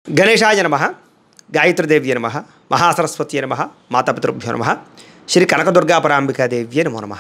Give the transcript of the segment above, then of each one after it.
గణేశాయ నమ గాయత్రీదేవ్య నమ మహాసరస్వతి నమ మాతాపితృభ్యో నమ శ్రీ కనకదుర్గాపరాంబికాదేవ్య నమో నమ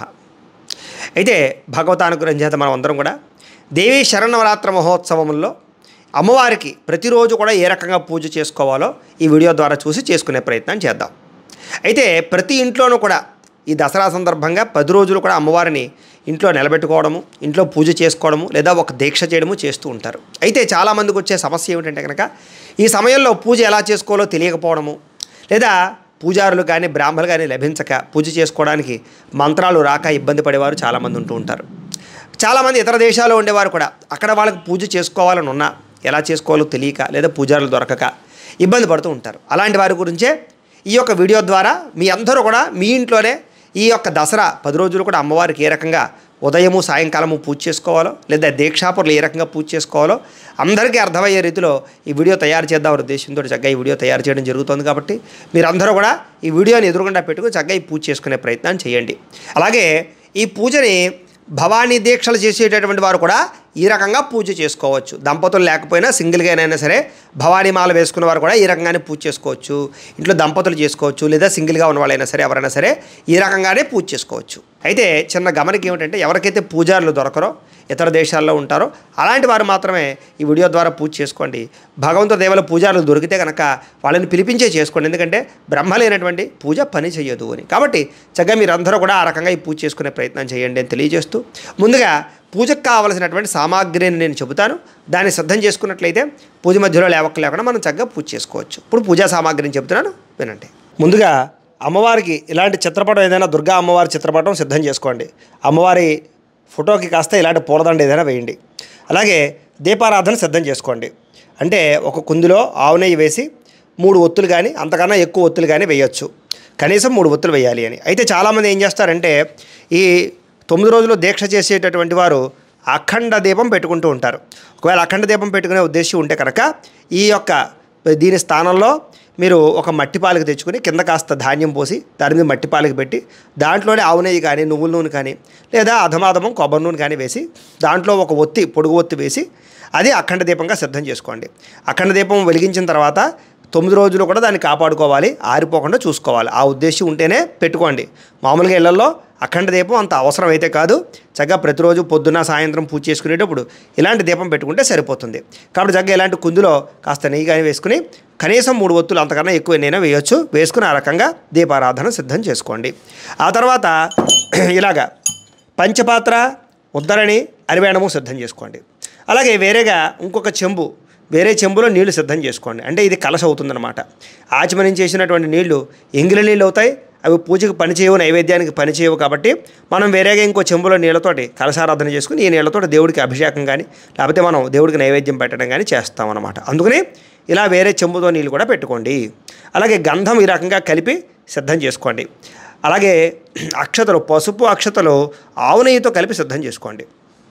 అయితే భగవతానుగ్రహం చేత మనం అందరం కూడా దేవీ శరణవరాత్ర మహోత్సవంలో అమ్మవారికి ప్రతిరోజు కూడా ఏ రకంగా పూజ చేసుకోవాలో ఈ వీడియో ద్వారా చూసి చేసుకునే ప్రయత్నం చేద్దాం అయితే ప్రతి ఇంట్లోనూ కూడా ఈ దసరా సందర్భంగా పది రోజులు కూడా అమ్మవారిని ఇంట్లో నిలబెట్టుకోవడము ఇంట్లో పూజ చేసుకోవడము లేదా ఒక దీక్ష చేయడము చేస్తూ ఉంటారు అయితే చాలామందికి వచ్చే సమస్య ఏమిటంటే కనుక ఈ సమయంలో పూజ ఎలా చేసుకోవాలో తెలియకపోవడము లేదా పూజారులు కానీ బ్రాహ్మణులు కానీ లభించక పూజ చేసుకోవడానికి మంత్రాలు రాక ఇబ్బంది పడేవారు చాలామంది ఉంటూ ఉంటారు చాలామంది ఇతర దేశాల్లో ఉండేవారు కూడా అక్కడ వాళ్ళకి పూజ చేసుకోవాలని ఉన్నా ఎలా చేసుకోవాలో తెలియక లేదా పూజారులు దొరకక ఇబ్బంది పడుతూ ఉంటారు అలాంటి వారి గురించే ఈ యొక్క వీడియో ద్వారా మీ అందరూ కూడా మీ ఇంట్లోనే ఈ యొక్క దసరా పది రోజులు కూడా అమ్మవారికి ఏ రకంగా ఉదయము సాయంకాలము పూజ చేసుకోవాలో లేదా దీక్షాపురులు ఏ రకంగా పూజ చేసుకోవాలో అందరికీ అర్థమయ్యే రీతిలో ఈ వీడియో తయారు చేద్దాం ఉద్దేశంతో చక్కగా ఈ వీడియో తయారు చేయడం జరుగుతుంది కాబట్టి మీరందరూ కూడా ఈ వీడియోని ఎదురుగుండా పెట్టుకుని చక్కగా ఈ పూజ చేసుకునే ప్రయత్నం చేయండి అలాగే ఈ పూజని భవానీ దీక్షలు చేసేటటువంటి వారు కూడా ఈ రకంగా పూజ చేసుకోవచ్చు దంపతులు లేకపోయినా సింగిల్గానైనా సరే భవానీ మాల వేసుకున్న వారు కూడా ఈ రకంగానే పూజ చేసుకోవచ్చు ఇంట్లో దంపతులు చేసుకోవచ్చు లేదా సింగిల్గా ఉన్న వాళ్ళైనా సరే ఎవరైనా సరే ఈ రకంగానే పూజ చేసుకోవచ్చు అయితే చిన్న గమనిక ఏమిటంటే ఎవరికైతే పూజారులు దొరకరో ఇతర దేశాల్లో ఉంటారో అలాంటి వారు మాత్రమే ఈ వీడియో ద్వారా పూజ చేసుకోండి భగవంతుడి దేవుల పూజారులు దొరికితే కనుక వాళ్ళని పిలిపించే చేసుకోండి ఎందుకంటే బ్రహ్మ లేనటువంటి పూజ పని చేయదు అని కాబట్టి చక్కగా మీరందరూ కూడా ఆ రకంగా ఈ పూజ చేసుకునే ప్రయత్నం చేయండి అని తెలియజేస్తూ ముందుగా పూజకు కావలసినటువంటి సామాగ్రిని నేను చెబుతాను దాన్ని సిద్ధం చేసుకున్నట్లయితే పూజ మధ్యలో లేవక్క లేకుండా మనం చక్కగా పూజ చేసుకోవచ్చు ఇప్పుడు పూజా సామాగ్రిని చెబుతున్నాను వినండి ముందుగా అమ్మవారికి ఇలాంటి చిత్రపటం ఏదైనా దుర్గా అమ్మవారి చిత్రపటం సిద్ధం చేసుకోండి అమ్మవారి ఫోటోకి కాస్త ఇలాంటి పూలదండ ఏదైనా వేయండి అలాగే దీపారాధన సిద్ధం చేసుకోండి అంటే ఒక కుందిలో ఆవు నెయ్యి వేసి మూడు ఒత్తులు కానీ అంతకన్నా ఎక్కువ ఒత్తులు కానీ వేయొచ్చు కనీసం మూడు ఒత్తులు వేయాలి అని అయితే చాలామంది ఏం చేస్తారంటే ఈ తొమ్మిది రోజులు దీక్ష చేసేటటువంటి వారు అఖండ దీపం పెట్టుకుంటూ ఉంటారు ఒకవేళ అఖండ దీపం పెట్టుకునే ఉద్దేశం ఉంటే కనుక ఈ యొక్క దీని స్థానంలో మీరు ఒక మట్టి పాలకు తెచ్చుకొని కింద కాస్త ధాన్యం పోసి దాని మీద మట్టి పాలకు పెట్టి దాంట్లోనే ఆవు నెయ్యి కానీ నువ్వుల నూనె కానీ లేదా అధమాధమం కొబ్బరి నూనె కానీ వేసి దాంట్లో ఒక ఒత్తి పొడుగు ఒత్తి వేసి అది అఖండ దీపంగా సిద్ధం చేసుకోండి అఖండ దీపం వెలిగించిన తర్వాత తొమ్మిది రోజులు కూడా దాన్ని కాపాడుకోవాలి ఆరిపోకుండా చూసుకోవాలి ఆ ఉద్దేశం ఉంటేనే పెట్టుకోండి మామూలుగా ఇళ్లలో అఖండ దీపం అంత అవసరం అయితే కాదు చక్కగా ప్రతిరోజు పొద్దున్న సాయంత్రం పూజ చేసుకునేటప్పుడు ఇలాంటి దీపం పెట్టుకుంటే సరిపోతుంది కాబట్టి చక్కగా ఇలాంటి కుందులో కాస్త నెయ్యి కానీ వేసుకుని కనీసం మూడు ఒత్తులు అంతకన్నా ఎక్కువ ఎన్నైనా వేయొచ్చు వేసుకుని ఆ రకంగా దీపారాధన సిద్ధం చేసుకోండి ఆ తర్వాత ఇలాగా పంచపాత్ర ఉద్దరణి అరివేణము సిద్ధం చేసుకోండి అలాగే వేరేగా ఇంకొక చెంబు వేరే చెంబులో నీళ్లు సిద్ధం చేసుకోండి అంటే ఇది కలశ అవుతుందన్నమాట ఆచమనం చేసినటువంటి నీళ్లు ఎంగిలి నీళ్ళు అవుతాయి అవి పూజకు పనిచేయవు నైవేద్యానికి పనిచేయవు కాబట్టి మనం వేరేగా ఇంకో చెంబులో నీళ్ళతోటి కలశారాధన చేసుకుని ఈ నీళ్ళతోటి దేవుడికి అభిషేకం కానీ లేకపోతే మనం దేవుడికి నైవేద్యం పెట్టడం కానీ చేస్తామన్నమాట అందుకని ఇలా వేరే చెంబుతో నీళ్ళు కూడా పెట్టుకోండి అలాగే గంధం ఈ రకంగా కలిపి సిద్ధం చేసుకోండి అలాగే అక్షతలు పసుపు అక్షతలు ఆవు నెయ్యితో కలిపి సిద్ధం చేసుకోండి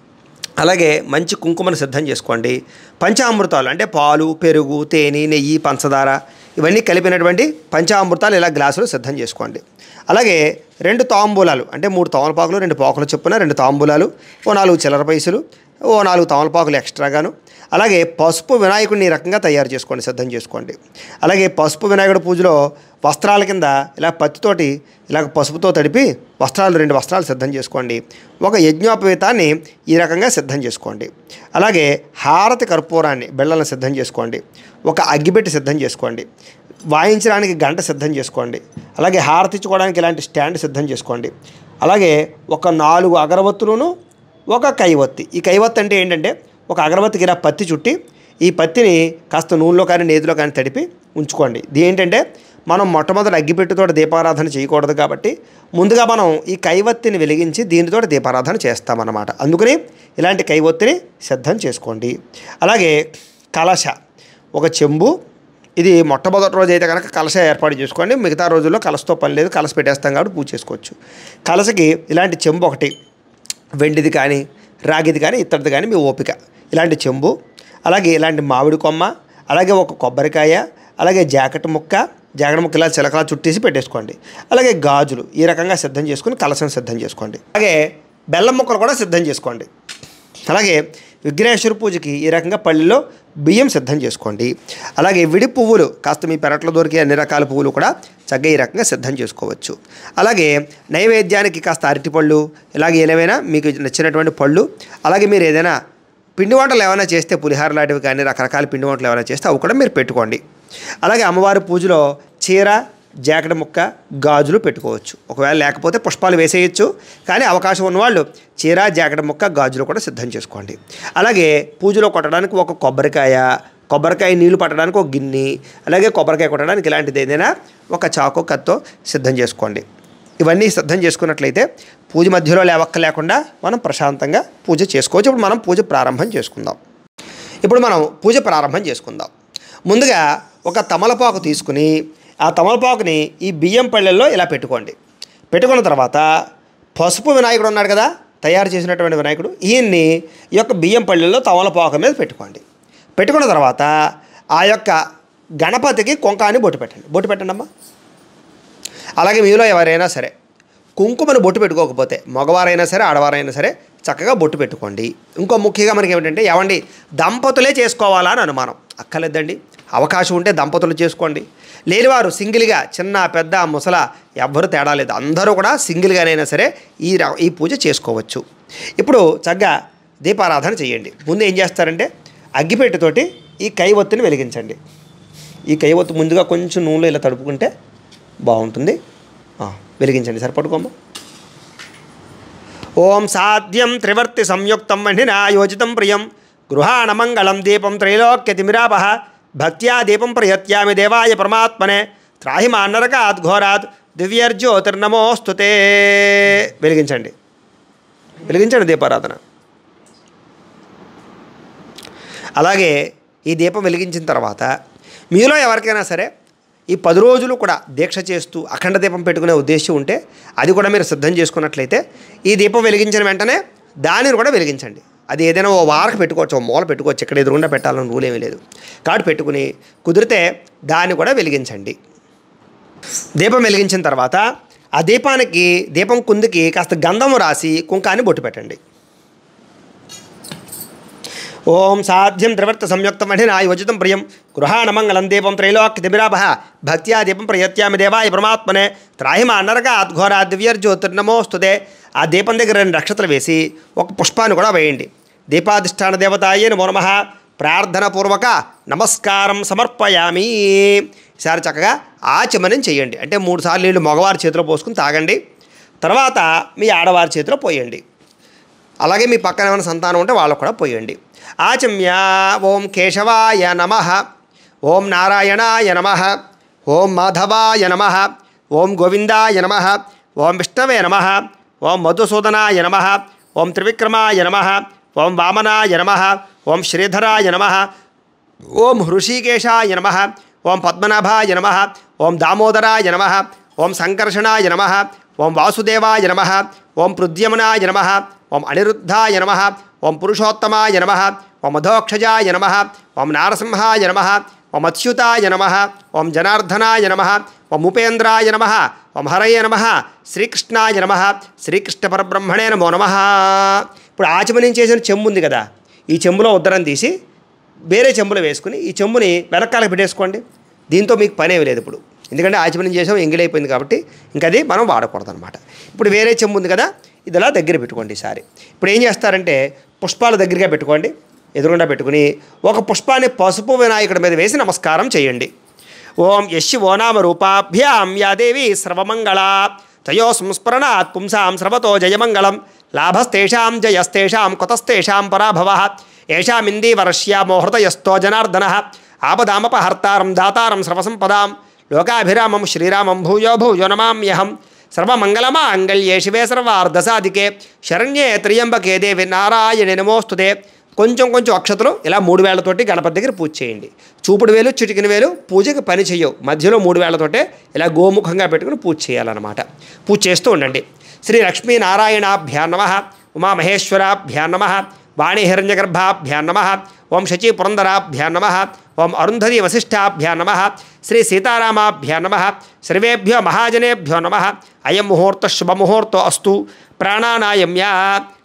అలాగే మంచి కుంకుమను సిద్ధం చేసుకోండి పంచామృతాలు అంటే పాలు పెరుగు తేనె నెయ్యి పంచదార ఇవన్నీ కలిపినటువంటి పంచామృతాలు ఇలా గ్లాసులు సిద్ధం చేసుకోండి అలాగే రెండు తాంబూలాలు అంటే మూడు తమలపాకులు రెండు పాకులు చొప్పున రెండు తాంబూలాలు ఓ నాలుగు చిల్లర పైసలు ఓ నాలుగు తమలపాకులు ఎక్స్ట్రాగాను అలాగే పసుపు వినాయకుడిని ఈ రకంగా తయారు చేసుకోండి సిద్ధం చేసుకోండి అలాగే పసుపు వినాయకుడి పూజలో వస్త్రాల కింద ఇలా పత్తితోటి ఇలా పసుపుతో తడిపి వస్త్రాలు రెండు వస్త్రాలు సిద్ధం చేసుకోండి ఒక యజ్ఞోపవీతాన్ని ఈ రకంగా సిద్ధం చేసుకోండి అలాగే హారతి కర్పూరాన్ని బెళ్ళలను సిద్ధం చేసుకోండి ఒక అగ్గిపెట్టి సిద్ధం చేసుకోండి వాయించడానికి గంట సిద్ధం చేసుకోండి అలాగే హారతి ఇచ్చుకోవడానికి ఇలాంటి స్టాండ్ సిద్ధం చేసుకోండి అలాగే ఒక నాలుగు అగరబత్తులను ఒక కైవత్తి ఈ కైవత్తి అంటే ఏంటంటే ఒక అగరబత్తికి ఇలా పత్తి చుట్టి ఈ పత్తిని కాస్త నూనెలో కానీ నేతిలో కానీ తడిపి ఉంచుకోండి ఇది ఏంటంటే మనం మొట్టమొదటి అగ్గిపెట్టుతో దీపారాధన చేయకూడదు కాబట్టి ముందుగా మనం ఈ కైవత్తిని వెలిగించి దీనితో దీపారాధన చేస్తామన్నమాట అందుకని ఇలాంటి కైవత్తిని సిద్ధం చేసుకోండి అలాగే కలశ ఒక చెంబు ఇది మొట్టమొదటి రోజు అయితే కనుక కలశ ఏర్పాటు చేసుకోండి మిగతా రోజుల్లో కలశతో పని లేదు కలశ పెట్టేస్తాం కాబట్టి పూజ చేసుకోవచ్చు కలశకి ఇలాంటి చెంబు ఒకటి వెండిది కానీ రాగిది కానీ ఇత్తడిది కానీ మీ ఓపిక ఇలాంటి చెంబు అలాగే ఇలాంటి మామిడి కొమ్మ అలాగే ఒక కొబ్బరికాయ అలాగే జాకెట్ ముక్క జాకెట్ ముక్క ఇలా చిలకలా చుట్టేసి పెట్టేసుకోండి అలాగే గాజులు ఈ రకంగా సిద్ధం చేసుకుని కలసం సిద్ధం చేసుకోండి అలాగే బెల్లం ముక్కలు కూడా సిద్ధం చేసుకోండి అలాగే విఘ్నేశ్వర పూజకి ఈ రకంగా పళ్ళిలో బియ్యం సిద్ధం చేసుకోండి అలాగే విడి పువ్వులు కాస్త మీ పెరట్లో దొరికే అన్ని రకాల పువ్వులు కూడా చక్కగా ఈ రకంగా సిద్ధం చేసుకోవచ్చు అలాగే నైవేద్యానికి కాస్త అరటిపళ్ళు ఇలాగే ఏమైనా మీకు నచ్చినటువంటి పళ్ళు అలాగే మీరు ఏదైనా పిండి వంటలు ఏమైనా చేస్తే పులిహార లాంటివి కానీ రకరకాల పిండి వంటలు ఏమైనా చేస్తే అవి కూడా మీరు పెట్టుకోండి అలాగే అమ్మవారి పూజలో చీర జాకెట్ ముక్క గాజులు పెట్టుకోవచ్చు ఒకవేళ లేకపోతే పుష్పాలు వేసేయచ్చు కానీ అవకాశం ఉన్నవాళ్ళు చీర జాకెట్ ముక్క గాజులు కూడా సిద్ధం చేసుకోండి అలాగే పూజలో కొట్టడానికి ఒక కొబ్బరికాయ కొబ్బరికాయ నీళ్లు పట్టడానికి ఒక గిన్నె అలాగే కొబ్బరికాయ కొట్టడానికి ఇలాంటిది ఏదైనా ఒక చాకు కత్తో సిద్ధం చేసుకోండి ఇవన్నీ సిద్ధం చేసుకున్నట్లయితే పూజ మధ్యలో లేవక్క లేకుండా మనం ప్రశాంతంగా పూజ చేసుకోవచ్చు ఇప్పుడు మనం పూజ ప్రారంభం చేసుకుందాం ఇప్పుడు మనం పూజ ప్రారంభం చేసుకుందాం ముందుగా ఒక తమలపాకు తీసుకుని ఆ తమలపాకుని ఈ బియ్యం పళ్ళెల్లో ఇలా పెట్టుకోండి పెట్టుకున్న తర్వాత పసుపు వినాయకుడు ఉన్నాడు కదా తయారు చేసినటువంటి వినాయకుడు ఈయన్ని ఈ యొక్క బియ్యం పళ్ళెల్లో తమలపాకు మీద పెట్టుకోండి పెట్టుకున్న తర్వాత ఆ యొక్క గణపతికి కొంకాని బొట్టు పెట్టండి బొట్టు పెట్టండి అమ్మా అలాగే మీలో ఎవరైనా సరే కుంకుమను బొట్టు పెట్టుకోకపోతే మగవారైనా సరే ఆడవారైనా సరే చక్కగా బొట్టు పెట్టుకోండి ఇంకో ముఖ్యంగా మనకి ఏమిటంటే ఏమండి దంపతులే చేసుకోవాలా అని అనుమానం అక్కర్లేదండి అవకాశం ఉంటే దంపతులు చేసుకోండి లేనివారు సింగిల్గా చిన్న పెద్ద ముసల ఎవ్వరు తేడా లేదు అందరూ కూడా సింగిల్గానైనా సరే ఈ ర- ఈ పూజ చేసుకోవచ్చు ఇప్పుడు చక్కగా దీపారాధన చేయండి ముందు ఏం చేస్తారంటే అగ్గిపెట్టెతోటి ఈ కైవత్తిని వెలిగించండి ఈ కైవత్తు ముందుగా కొంచెం నూనెలో ఇలా తడుపుకుంటే బాగుంటుంది ఆ, వెలిగించండి సరిపడుకోమ్మ ఓం సాధ్యం త్రివర్తి సంయుక్తం మహినా యోజితం ప్రియం గృహాణ మంగళం దీపం త్రైలోక్యతిమిరాప భక్త్యా దీపం ప్రయత్యామి దేవాయ పరమాత్మనే త్రాహి మాన్నరకాత్ ఘోరాత్ దివ్యర్జ్యోతిర్నమోస్తుతే వెలిగించండి వెలిగించండి దీపారాధన అలాగే ఈ దీపం వెలిగించిన తర్వాత మీలో ఎవరికైనా సరే ఈ పది రోజులు కూడా దీక్ష చేస్తూ అఖండ దీపం పెట్టుకునే ఉద్దేశం ఉంటే అది కూడా మీరు సిద్ధం చేసుకున్నట్లయితే ఈ దీపం వెలిగించిన వెంటనే దానిని కూడా వెలిగించండి అది ఏదైనా ఓ వారకు పెట్టుకోవచ్చు ఓ మూల పెట్టుకోవచ్చు ఇక్కడ ఎదురుగుండా పెట్టాలని రూల్ ఏమీ లేదు కాబట్టి పెట్టుకుని కుదిరితే దాన్ని కూడా వెలిగించండి దీపం వెలిగించిన తర్వాత ఆ దీపానికి దీపం కుందికి కాస్త గంధము రాసి కుంకాన్ని బొట్టు పెట్టండి ఓం సాధ్యం త్రివర్త సంయుక్తం మహినా యోజితం ప్రియం గృహాణ మంగళం దీపం త్రైలోక్య దిమిరాభ భక్త్యా దీపం ప్రయత్యామి దేవాయ పరమాత్మనే త్రాహిమ అనరక అద్ఘోర దివ్యర్జ్యోతిర్నమోస్తుదే ఆ దీపం దగ్గర రెండు నక్షత్రాలు వేసి ఒక పుష్పాన్ని కూడా వేయండి దీపాధిష్టాన దేవతాయే నమో నమః ప్రార్థన పూర్వక నమస్కారం సమర్పయామి ఈసారి చక్కగా ఆచమనం చేయండి అంటే మూడు సార్లు నీళ్ళు మగవారి చేతిలో పోసుకుని తాగండి తర్వాత మీ ఆడవారి చేతిలో పోయండి అలాగే మీ పక్కన ఏమైనా సంతానం ఉంటే వాళ్ళకు కూడా పోయండి ఆచమ్య ఓం కేశవాయ నమ ఓం నారాయణాయ నమ ఓం మాధవాయ నమ ఓం గోవిందాయ నమ ఓం విష్ణవే నమ ఓం మధుసూదనాయ నమ ఓం త్రివిక్రమాయ నమ ఓం వామనాయ నమ ఓం శ్రీధరాయ నమ ఓం హృషికేశాయ నమ ఓం పద్మనాభాయ నమ ఓం దామోదరాయ నమ ఓం సంకర్షణాయ నమ ఓం వాసుదేవాయ నమ ఓం పృద్యమనాయ నమ ఓం అనిరుద్ధాయ నమ ఓం పురుషోత్తమాయ నమ ఓం అధోక్షజాయ నమ ఓం నారసింహాయ నమ ఓం అచ్యుతాయ నమ ఓం జనార్దనాయ నమ ఓం ఉపేంద్రాయ నమ ఓం హరయ నమ శ్రీకృష్ణాయ నమ శ్రీకృష్ణ పరబ్రహ్మణే నమో నమ ఇప్పుడు ఆచమనం చేసిన చెంబు ఉంది కదా ఈ చెంబులో ఉద్దరం తీసి వేరే చెంబులో వేసుకుని ఈ చెంబుని వెనకాలకు పెట్టేసుకోండి దీంతో మీకు పని ఏమీ లేదు ఇప్పుడు ఎందుకంటే ఆచమనం చేసాం ఎంగిలైపోయింది కాబట్టి ఇంకా అది మనం వాడకూడదు అనమాట ఇప్పుడు వేరే చెంబు ఉంది కదా ఇది అలా దగ్గర పెట్టుకోండి ఈసారి ఇప్పుడు ఏం చేస్తారంటే పుష్పాలు దగ్గరగా పెట్టుకోండి ఎదురుగుండా పెట్టుకుని ఒక పుష్పాన్ని పసుపు వినాయకుడి మీద వేసి నమస్కారం చేయండి ఓం యశ్ ఓ నామ రూపాభ్యాం యాదేవి సర్వమంగళ తయో సంస్మరణాత్ పుంసాం సర్వతో జయమంగళం లాభస్తేషాం జయస్తేషాం కుతస్తేషాం పరాభవ ఏషామిందీవరశ్యామో హృదయస్థో జనార్దన ఆపదామపహర్తారం దాతారం సర్వసంపదాం లోకాభిరామం శ్రీరామం భూయో భూయో నమామ్యహం సర్వమంగళమాంగళ్యే శివే సర్వార్ధసాధికే శరణ్యే త్రియంబకే దేవి నారాయణి నమోస్తుతే కొంచెం కొంచెం అక్షతలు ఇలా మూడు వేళ్లతోటి గణపతి దగ్గర పూజ చేయండి చూపుడు వేలు చిటికిన వేలు పూజకి పని చెయ్యవు మధ్యలో మూడు వేళ్లతోటే ఇలా గోముఖంగా పెట్టుకుని పూజ చేయాలన్నమాట పూజ చేస్తూ ఉండండి శ్రీ లక్ష్మీనారాయణాభ్యా నమ ఉమామహేశ్వరాభ్యా నమ వాణిహిరణ్యగర్భాభ్యా నమ ఓం శచీ పురందరాభ్యా నమ ఓం అరుంధతి వశిష్ఠాభ్యా నమ శ్రీ సీతారామాభ్యా నమ సర్వేభ్యో మహాజనేభ్యో నమ అయం ముహూర్త శుభముహూర్తో అస్తు ప్రాణానాయమ్య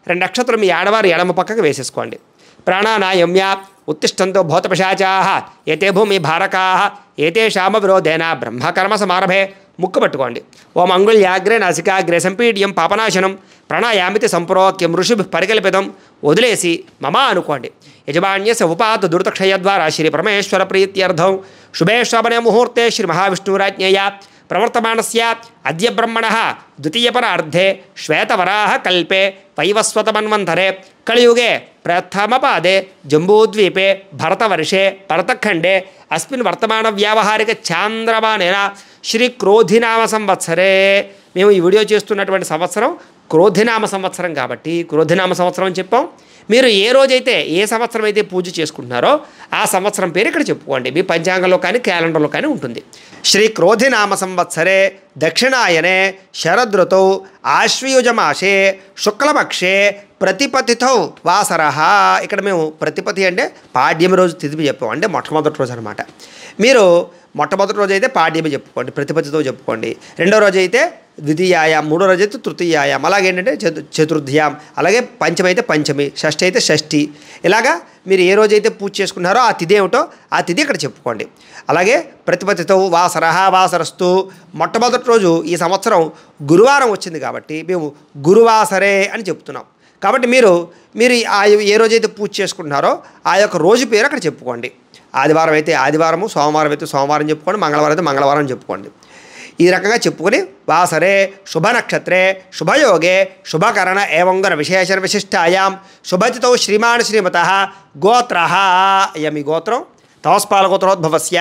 రెండు అక్షతలు మీ ఆడవారు ఎడమ పక్కకు వేసేసుకోండి ప్రాణానాయమ్య ఉత్తిష్టంతో భూతపిశాచా ఏతే భూమి భారకా ఏతే శామ విరోధేన బ్రహ్మకర్మ సమారభే ముక్కు పట్టుకోండి ఓం అంగుళ్యాగ్రే నాసికాగ్రే సంపీడ్యం పాపనాశనం ప్రాణాయామితి సంప్రోక్యం ఋషి పరికల్పితం వదిలేసి మమ అనుకోండి యజమాన్యస ఉపాత దురితక్షయ ద్వారా శ్రీ పరమేశ్వర ప్రీత్యర్థం శుభే శోభనే ముహూర్తే శ్రీ మహావిష్ణురాజ్ఞయ ప్రవర్తమానస్య అద్య బ్రహ్మణ ద్వితీయపరార్ధే శ్వేతవరాహ కల్పే వైవస్వతమన్వంతరే కలియుగే ప్రథమపాదే జంబూద్వీపే భరతవర్షే భరతఖండే అస్మిన్ వర్తమాన వ్యావహారిక చాంద్రమానేన శ్రీ క్రోధినామ సంవత్సరే మేము ఈ వీడియో చేస్తున్నటువంటి సంవత్సరం క్రోధినామ సంవత్సరం కాబట్టి క్రోధినామ సంవత్సరం అని చెప్పాం మీరు ఏ రోజైతే ఏ సంవత్సరం అయితే పూజ చేసుకుంటున్నారో ఆ సంవత్సరం పేరు ఇక్కడ చెప్పుకోండి మీ పంచాంగంలో కానీ క్యాలెండర్లో కానీ ఉంటుంది శ్రీ క్రోధినామ సంవత్సరే దక్షిణాయనే శరదృతౌ ఆశ్వయుజమాసే శుక్లపక్షే ప్రతిపతిథౌ వాసర ఇక్కడ మేము ప్రతిపతి అంటే పాడ్యమి రోజు తిథి చెప్పాం అంటే మొట్టమొదటి రోజు అనమాట మీరు మొట్టమొదటి రోజు అయితే పాడ్యమి చెప్పుకోండి ప్రతిపతితో చెప్పుకోండి రెండో రోజు అయితే ద్వితీయాయం మూడో రోజు అయితే తృతీయాయం అలాగే ఏంటంటే చతు చతుర్థ్యాం అలాగే పంచమి అయితే పంచమి షష్ఠి అయితే షష్ఠి ఇలాగా మీరు ఏ రోజైతే పూజ చేసుకున్నారో ఆ తిథి ఏమిటో ఆ తిథి ఇక్కడ చెప్పుకోండి అలాగే ప్రతిపతితో వాసర వాసరస్తు మొట్టమొదటి రోజు ఈ సంవత్సరం గురువారం వచ్చింది కాబట్టి మేము గురువాసరే అని చెప్తున్నాం కాబట్టి మీరు మీరు ఆ ఏ రోజైతే పూజ చేసుకుంటున్నారో ఆ యొక్క రోజు పేరు అక్కడ చెప్పుకోండి ఆదివారం అయితే ఆదివారము సోమవారం అయితే సోమవారం చెప్పుకోండి మంగళవారం అయితే మంగళవారం చెప్పుకోండి ఈ రకంగా చెప్పుకొని వాసరే శుభ నక్షత్రే శుభయోగే శుభకరణ ఏవంగర విశేషణ విశిష్టాయాం శుభతితో శ్రీమాన్ శ్రీమత గోత్ర అయ్యా మీ గోత్రం తమస్పాల గోత్రోద్భవస్య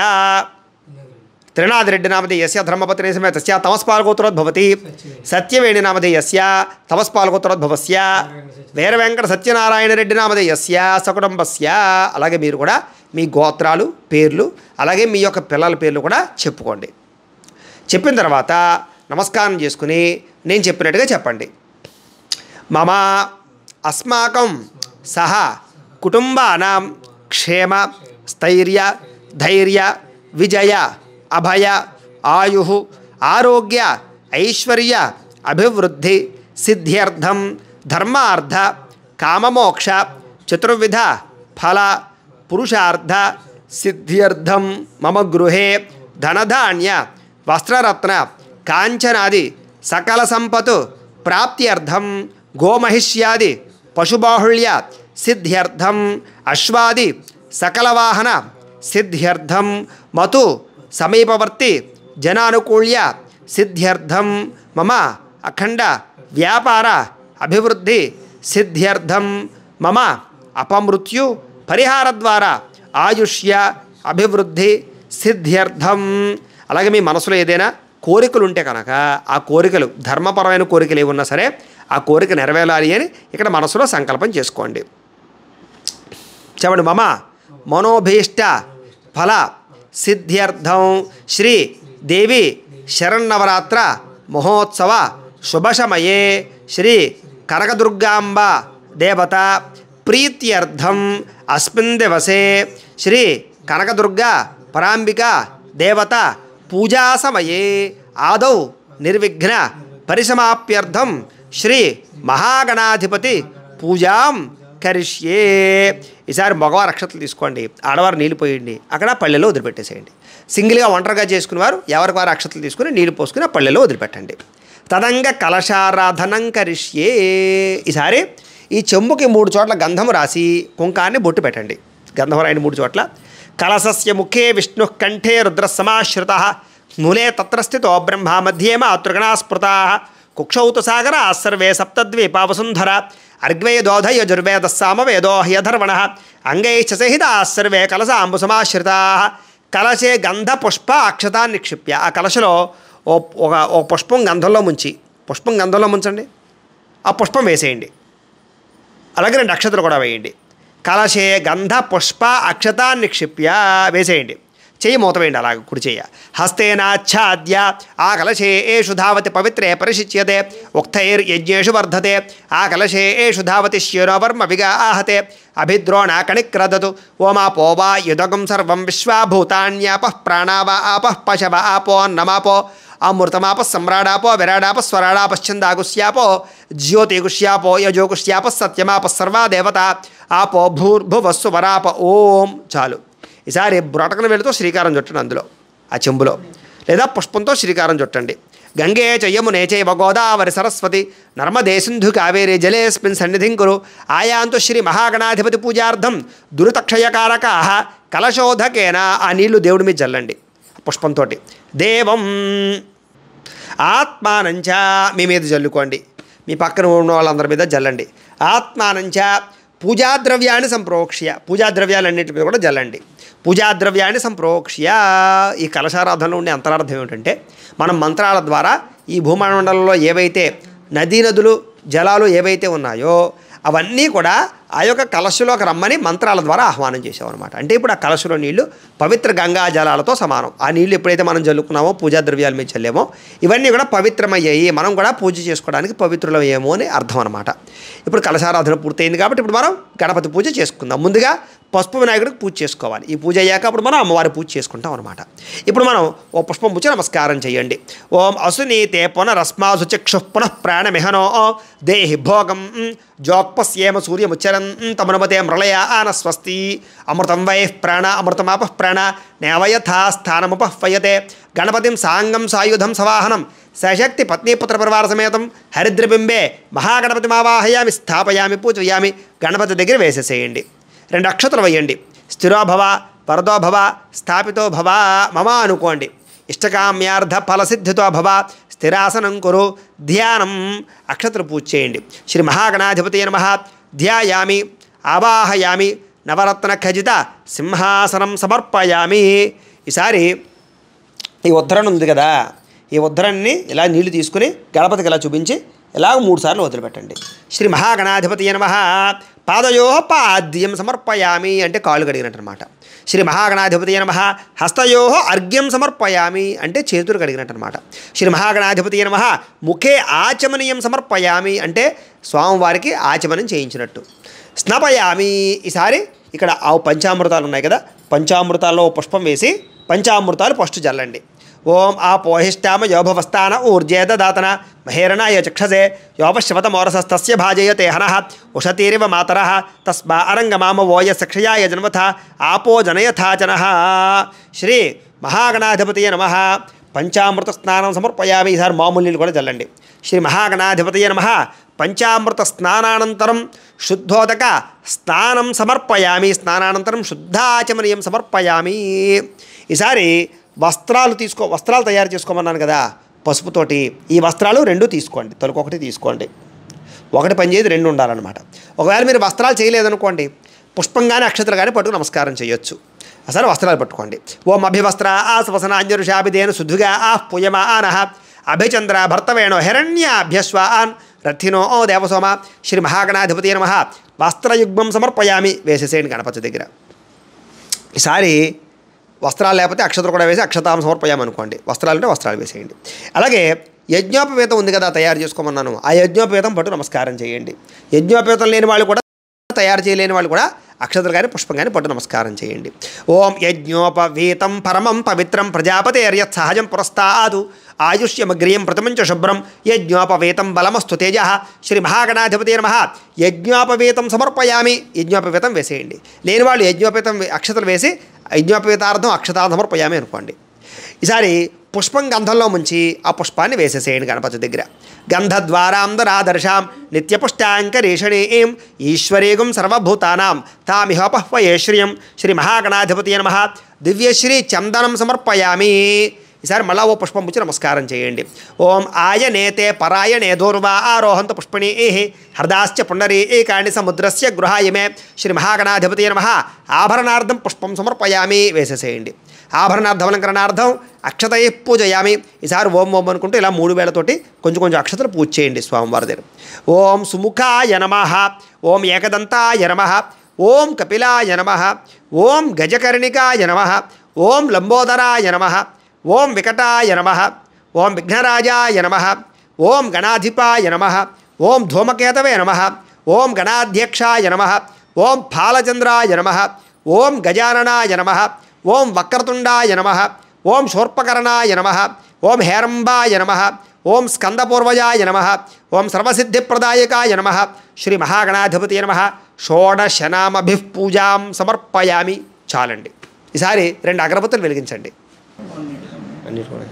త్రినాథరెడ్డి నామధేయస్య ధర్మపత్ని సమేతస్య తమస్పాల గోత్రోద్భవతి సత్యవేణి నామధేయస్య తమస్పాల గోత్రోద్భవస్య వీర వెంకట సత్యనారాయణ రెడ్డి నామధేయస్య సకుటుంబస్య అలాగే మీరు కూడా మీ గోత్రాలు పేర్లు అలాగే మీ యొక్క పిల్లల పేర్లు కూడా చెప్పుకోండి చెప్పిన తర్వాత నమస్కారం చేసుకుని నేను చెప్పినట్టుగా చెప్పండి మమ అస్మాకం సహ కుటుంబానాం క్షేమ స్థైర్య ధైర్య విజయ అభయ ఆయు ఆరోగ్య ఐశ్వర్య అభివృద్ధి సిద్ధ్యర్థం ధర్మార్థ కామమోక్ష చతుర్విధ ఫల పురుషార్థ సిద్ధ్యర్థం మమ గృహే ధనధాన్య వస్త్రరత్న కాంచనాది సకల సంపతు ప్రాప్త్యర్థం గోమహిష్యాది పశుబాహుళ్య సిద్ధ్యర్థం అశ్వాది సకలవాహన సిద్ధ్యర్థం మతు సమీపవర్తి జనానుకూల్య సిద్ధ్యర్థం మమ అఖండ వ్యాపార అభివృద్ధి సిద్ధ్యర్థం మమ అపమృత్యు పరిహార ద్వారా ఆయుష్య అభివృద్ధి సిద్ధ్యర్థం అలాగే మీ మనసులో ఏదైనా కోరికలు ఉంటే కనుక ఆ కోరికలు ధర్మపరమైన కోరికలు ఏమున్నా సరే ఆ కోరిక నెరవేరాలి అని ఇక్కడ మనసులో సంకల్పం చేసుకోండి చెప్పండి మమ మనోభీష్ట ఫల సిద్ధ్యర్థం శ్రీ దేవి శరన్నవరాత్ర మహోత్సవ శుభశమయే శ్రీ కనకదుర్గాంబ దేవత ప్రీత్యర్థం అస్మిన్ దివసే శ్రీ కనకదుర్గ పరాంబిక దేవత పూజా సమయే ఆదౌ నిర్విఘ్న పరిసమాప్యర్థం శ్రీ మహాగణాధిపతి పూజాం కరిష్యే ఈసారి మగవారు అక్షతలు తీసుకోండి ఆడవారు నీళ్ళు పోయండి అక్కడ పల్లెలో వదిలిపెట్టేసేయండి సింగిల్గా ఒంటరిగా చేసుకునేవారు ఎవరికి వారు అక్షతలు తీసుకుని నీళ్ళు పోసుకుని ఆ పల్లెలో వదిలిపెట్టండి తదంగ కలశారాధనం కరిష్యే ఈసారి ఈ చెంబుకి మూడు చోట్ల గంధము రాసి కుంకాన్ని బొట్టు పెట్టండి గంధం రాయని మూడు చోట్ల కలసస్య ముఖే విష్ణు కంఠే రుద్ర సమాశ్రిత మూలే తత్ర స్థితో బ్రహ్మ మధ్యే మాతృగణా స్మృతా కుక్షౌతు సాగర సర్వే సప్తద్వీపా వసుంధర అర్గ్వేదోధ యజుర్వేద సామవేదో హ్యధర్వణ అంగైశ్చ సహితా సర్వే కలసాంబు సమాశ్రితా కలశే గంధ పుష్ప అక్షతా నిక్షిప్య ఆ కలశలో ఓ ఒక ఓ పుష్పం గంధంలో ముంచి పుష్పం గంధంలో ముంచండి ఆ పుష్పం వేసేయండి అలాగే రెండు అక్షతలు కూడా వేయండి కలశే గంధ పుష్ప అక్షత నిక్షిప్య వేసేయండి చెయ్యి మూత వేయండి అలాగ కుడి చెయ్య హస్తేనాచ్ఛాద్య ఆ కలశే ఏషు ధావతి పవిత్రే పరిశిచ్యతే ఉక్తైర్ యజ్ఞేషు వర్ధతే ఆ కలశే ఏషు ధావతి శ్యోనవర్మ విగా ఆహతే అభిద్రోణ కణిక్రదతు ఓమాపో వా యుదగం సర్వం విశ్వాభూతాన్యాపః ప్రాణావ ఆపః పశవ ఆపో అన్నమాపో అమృతమాప సమ్రాడాపో విరాడాప స్వరాడాపశ్చందాగుశ్యాపో జ్యోతిగుష్యాపో యజోగుష్యాప సత్యమాప సర్వా దేవత ఆపో భూర్భువస్సు వరాప ఓం చాలు ఈసారి బ్రొటకన వెళుతూ శ్రీకారం చుట్టండి అందులో ఆ చెంబులో లేదా పుష్పంతో శ్రీకారం చుట్టండి గంగే చ యమునే చైవ గోదావరి సరస్వతి నర్మదే సింధు కావేరి జలేస్మిన్ సన్నిధిం కురు ఆయాంతు శ్రీ మహాగణాధిపతి పూజార్థం దురితక్షయకారకా కలశోధకేన ఆ నీళ్లు దేవుడి మీద జల్లండి పుష్పంతో దేవం ఆత్మానంచ మీ మీద జల్లుకోండి మీ పక్కన ఉన్న వాళ్ళందరి మీద జల్లండి ఆత్మానంచ పూజాద్రవ్యాన్ని సంప్రోక్ష్య పూజాద్రవ్యాలన్నింటి మీద కూడా జల్లండి పూజాద్రవ్యాన్ని సంప్రోక్ష్య ఈ కలశారాధనలో ఉండే అంతరార్థం ఏమిటంటే మనం మంత్రాల ద్వారా ఈ భూమండలంలో ఏవైతే నదీ నదులు జలాలు ఏవైతే ఉన్నాయో అవన్నీ కూడా ఆ యొక్క కలశలోకి రమ్మని మంత్రాల ద్వారా ఆహ్వానం చేసామన్నమాట అంటే ఇప్పుడు ఆ కలశలో నీళ్లు పవిత్ర గంగా జలాలతో సమానం ఆ నీళ్లు ఎప్పుడైతే మనం జల్లుకున్నామో పూజా ద్రవ్యాల మీద చల్లామో ఇవన్నీ కూడా పవిత్రమయ్యాయి మనం కూడా పూజ చేసుకోవడానికి పవిత్రులమయ్యేమో అని అర్థం అనమాట ఇప్పుడు కలశారాధన పూర్తయింది కాబట్టి ఇప్పుడు మనం గణపతి పూజ చేసుకుందాం ముందుగా పసుపు వినాయకుడికి పూజ చేసుకోవాలి ఈ పూజ అయ్యాక అప్పుడు మనం అమ్మవారి పూజ చేసుకుంటాం అనమాట ఇప్పుడు మనం ఓ పుష్పం పూజ నమస్కారం చేయండి ఓం అసునీతే పునరస్మాసు చక్షు పునః ప్రాణమిహనో దేహి భోగం జోక్పస్యేమ సూర్యముచ్చరం తమనుమతే మృళయ ఆన స్వస్తి అమృతం వై ప్రాణ అమృతమాప ప్రాణ నేవయథా స్థానముపహ్వయతే గణపతిం సాంగం సాయుధం సవాహనం సశక్తి పత్నీపుత్ర పరివార సమేతం హరిద్రబింబే మహాగణపతి మావాహయామి స్థాపయామి పూజయామి గణపతి దగ్గర వేసేసేయండి రెండు అక్షతలు వేయండి స్థిరోభవ వరదోభవ స్థాపితో భవ మమ అనుకోండి ఇష్టకామ్యార్థ ఫలసిద్ధితో భవ స్థిరాసనం కురు ధ్యానం అక్షతలు పూజ చేయండి శ్రీ మహాగణాధిపతి నమ ధ్యాయామి ఆవాహయామి నవరత్న ఖజిత సింహాసనం సమర్పయామి ఈసారి ఈ ఉద్ధరణ ఉంది కదా ఈ ఉద్ధరణని ఇలా నీళ్లు తీసుకుని గణపతికి ఇలా చూపించి ఇలాగ మూడు సార్లు వదిలిపెట్టండి శ్రీ మహాగణాధిపతి నమ పాదయో పాద్యం సమర్పయామి అంటే కాళ్ళు కడిగినట్టు అనమాట శ్రీ మహాగణాధిపతి నమ హస్తయో అర్ఘ్యం సమర్పయామి అంటే చేతులు కడిగినట్టు అనమాట శ్రీ మహాగణాధిపతి నమ ముఖే ఆచమనీయం సమర్పయామి అంటే స్వామివారికి ఆచమనం చేయించినట్టు స్నపయామి ఈసారి ఇక్కడ ఆ పంచామృతాలు ఉన్నాయి కదా పంచామృతాల్లో ఓ పుష్పం వేసి పంచామృతాలు ఫస్ట్ జల్లండి ఓం ఆ పోహిష్టామ యోభవస్థాన ఊర్జేద దాతన మహేరణాయ చక్షసే యోపశ్వతమోరసస్తస్య భాజయతే హనః ఉషతీరివ మాతర తస్మా అరంగమామ ఓయ సక్షయాయ జన్మథ ఆపో జనయథాచన శ్రీ మహాగణాధిపతియ నమ పంచామృత స్నానం సమర్పయామి ఈసారి మామూలు నీళ్ళు కూడా చల్లండి శ్రీ మహాగణాధిపతియ నమ పంచామృత స్నానానంతరం శుద్ధోదక స్నానం సమర్పయామి స్నానానంతరం శుద్ధాచమనీయం సమర్పయామి ఈసారి వస్త్రాలు తీసుకో వస్త్రాలు తయారు చేసుకోమన్నాను కదా పసుపుతోటి ఈ వస్త్రాలు రెండు తీసుకోండి తొలక ఒకటి తీసుకోండి ఒకటి పనిచేది రెండు ఉండాలన్నమాట ఒకవేళ మీరు వస్త్రాలు చేయలేదనుకోండి పుష్పం కానీ అక్షతలు కానీ పట్టుకు నమస్కారం చేయొచ్చు అసలు వస్త్రాలు పట్టుకోండి ఓం అభివస్త్ర ఆశ్వసన అంజరుషాభిదేను శుద్ధుగా ఆహ్ పుయమా ఆనహ అభిచంద్ర భర్తవేణో హిరణ్యాభ్యస్వ ఆన్ రథినో ఓ దేవసోమ శ్రీ మహాగణాధిపతి నమ వస్త్రయుగ్మం సమర్పయామి వేసేసేయండి గణపతి దగ్గర ఈసారి వస్త్రాలు లేకపోతే అక్షతలు కూడా వేసి అక్షతాం సమర్పయామనుకోండి వస్త్రాలు అంటే వస్త్రాలు వేసేయండి అలాగే యజ్ఞోపవేతం ఉంది కదా తయారు చేసుకోమన్నాను ఆ యజ్ఞోపవేతం పట్టు నమస్కారం చేయండి యజ్ఞోపవేతం లేని వాళ్ళు కూడా తయారు చేయలేని వాళ్ళు కూడా అక్షతలు కానీ పుష్పం కానీ పట్టు నమస్కారం చేయండి ఓం యజ్ఞోపవీతం పరమం పవిత్రం ప్రజాపతి అర్యత్ సహజం పురస్తాదు ఆయుష్యమగ్రియం ప్రథమంచ శుభ్రం యజ్ఞోపవేతం బలమస్తు తేజ శ్రీ మహాగణాధిపతి నమ యజ్ఞోపవేతం సమర్పయామి యజ్ఞోపవేతం వేసేయండి లేని వాళ్ళు యజ్ఞోపేతం అక్షతలు వేసి యజ్ఞోపవేతార్థం అక్షతార్థం సమర్పయామి అనుకోండి ఈసారి పుష్పం గంధంలో ముంచి ఆ పుష్పాన్ని వేసేసేయండి గణపతి దగ్గర గంధద్వారాంధరాదర్శాం నిత్యపుష్టాంకరేషణీం ఈశ్వరీగుం సర్వభూతానాం తామిహోపహ్వయే శ్రియం శ్రీ మహాగణాధిపతి నమ దివ్యశ్రీ చందనం సమర్పయామి ఈసారి మళ్ళా ఓ పుష్పం పుచ్చి నమస్కారం చేయండి ఓం ఆయనేతే పరాయణే దూర్వా ఆరోహంత పుష్పిణీ హృదాశ్చ పుండరీ ఏకాణి సముద్రస్య గృహాయమే శ్రీ మహాగణాధిపతి నమ ఆభరణార్థం పుష్పం సమర్పయామి వేసేసేయండి ఆభరణార్థమలంకరణార్థం అక్షతయ పూజయామి ఈసారి ఓం ఓం అనుకుంటూ ఇలా మూడు వేలతోటి కొంచెం కొంచెం అక్షతలు పూజ చేయండి స్వామివారి దగ్గర ఓం సుముఖాయ నమ ఓం ఏకదంతాయ నమ ఓం కపిలాయ నమ ఓం గజకర్ణికాయ నమ ఓం లంబోదరాయ నమ ఓం వికటాయ నమ ఓం విఘ్నరాజాయ నమ ఓం గణాధిపాయ నమ ఓం ధూమకేతవే నమ ఓం గణాధ్యక్షాయ నమ ఓం ఫాలచంద్రాయ నమ ఓం గజాననాయ నమ ఓం వక్రతుండాయ నమ ఓం శూర్పకరణాయ నమ ఓం హేరంబాయ నమ ఓం స్కందపూర్వజాయ నమ ఓం సర్వసిద్ధిప్రదాయకాయ నమ శ్రీ మహాగణాధిపతి నమ షోడశనామభి పూజాం సమర్పయామి చాలండి ఈసారి రెండు అగరబత్తులు వెలిగించండి అన్నిటి కూడా.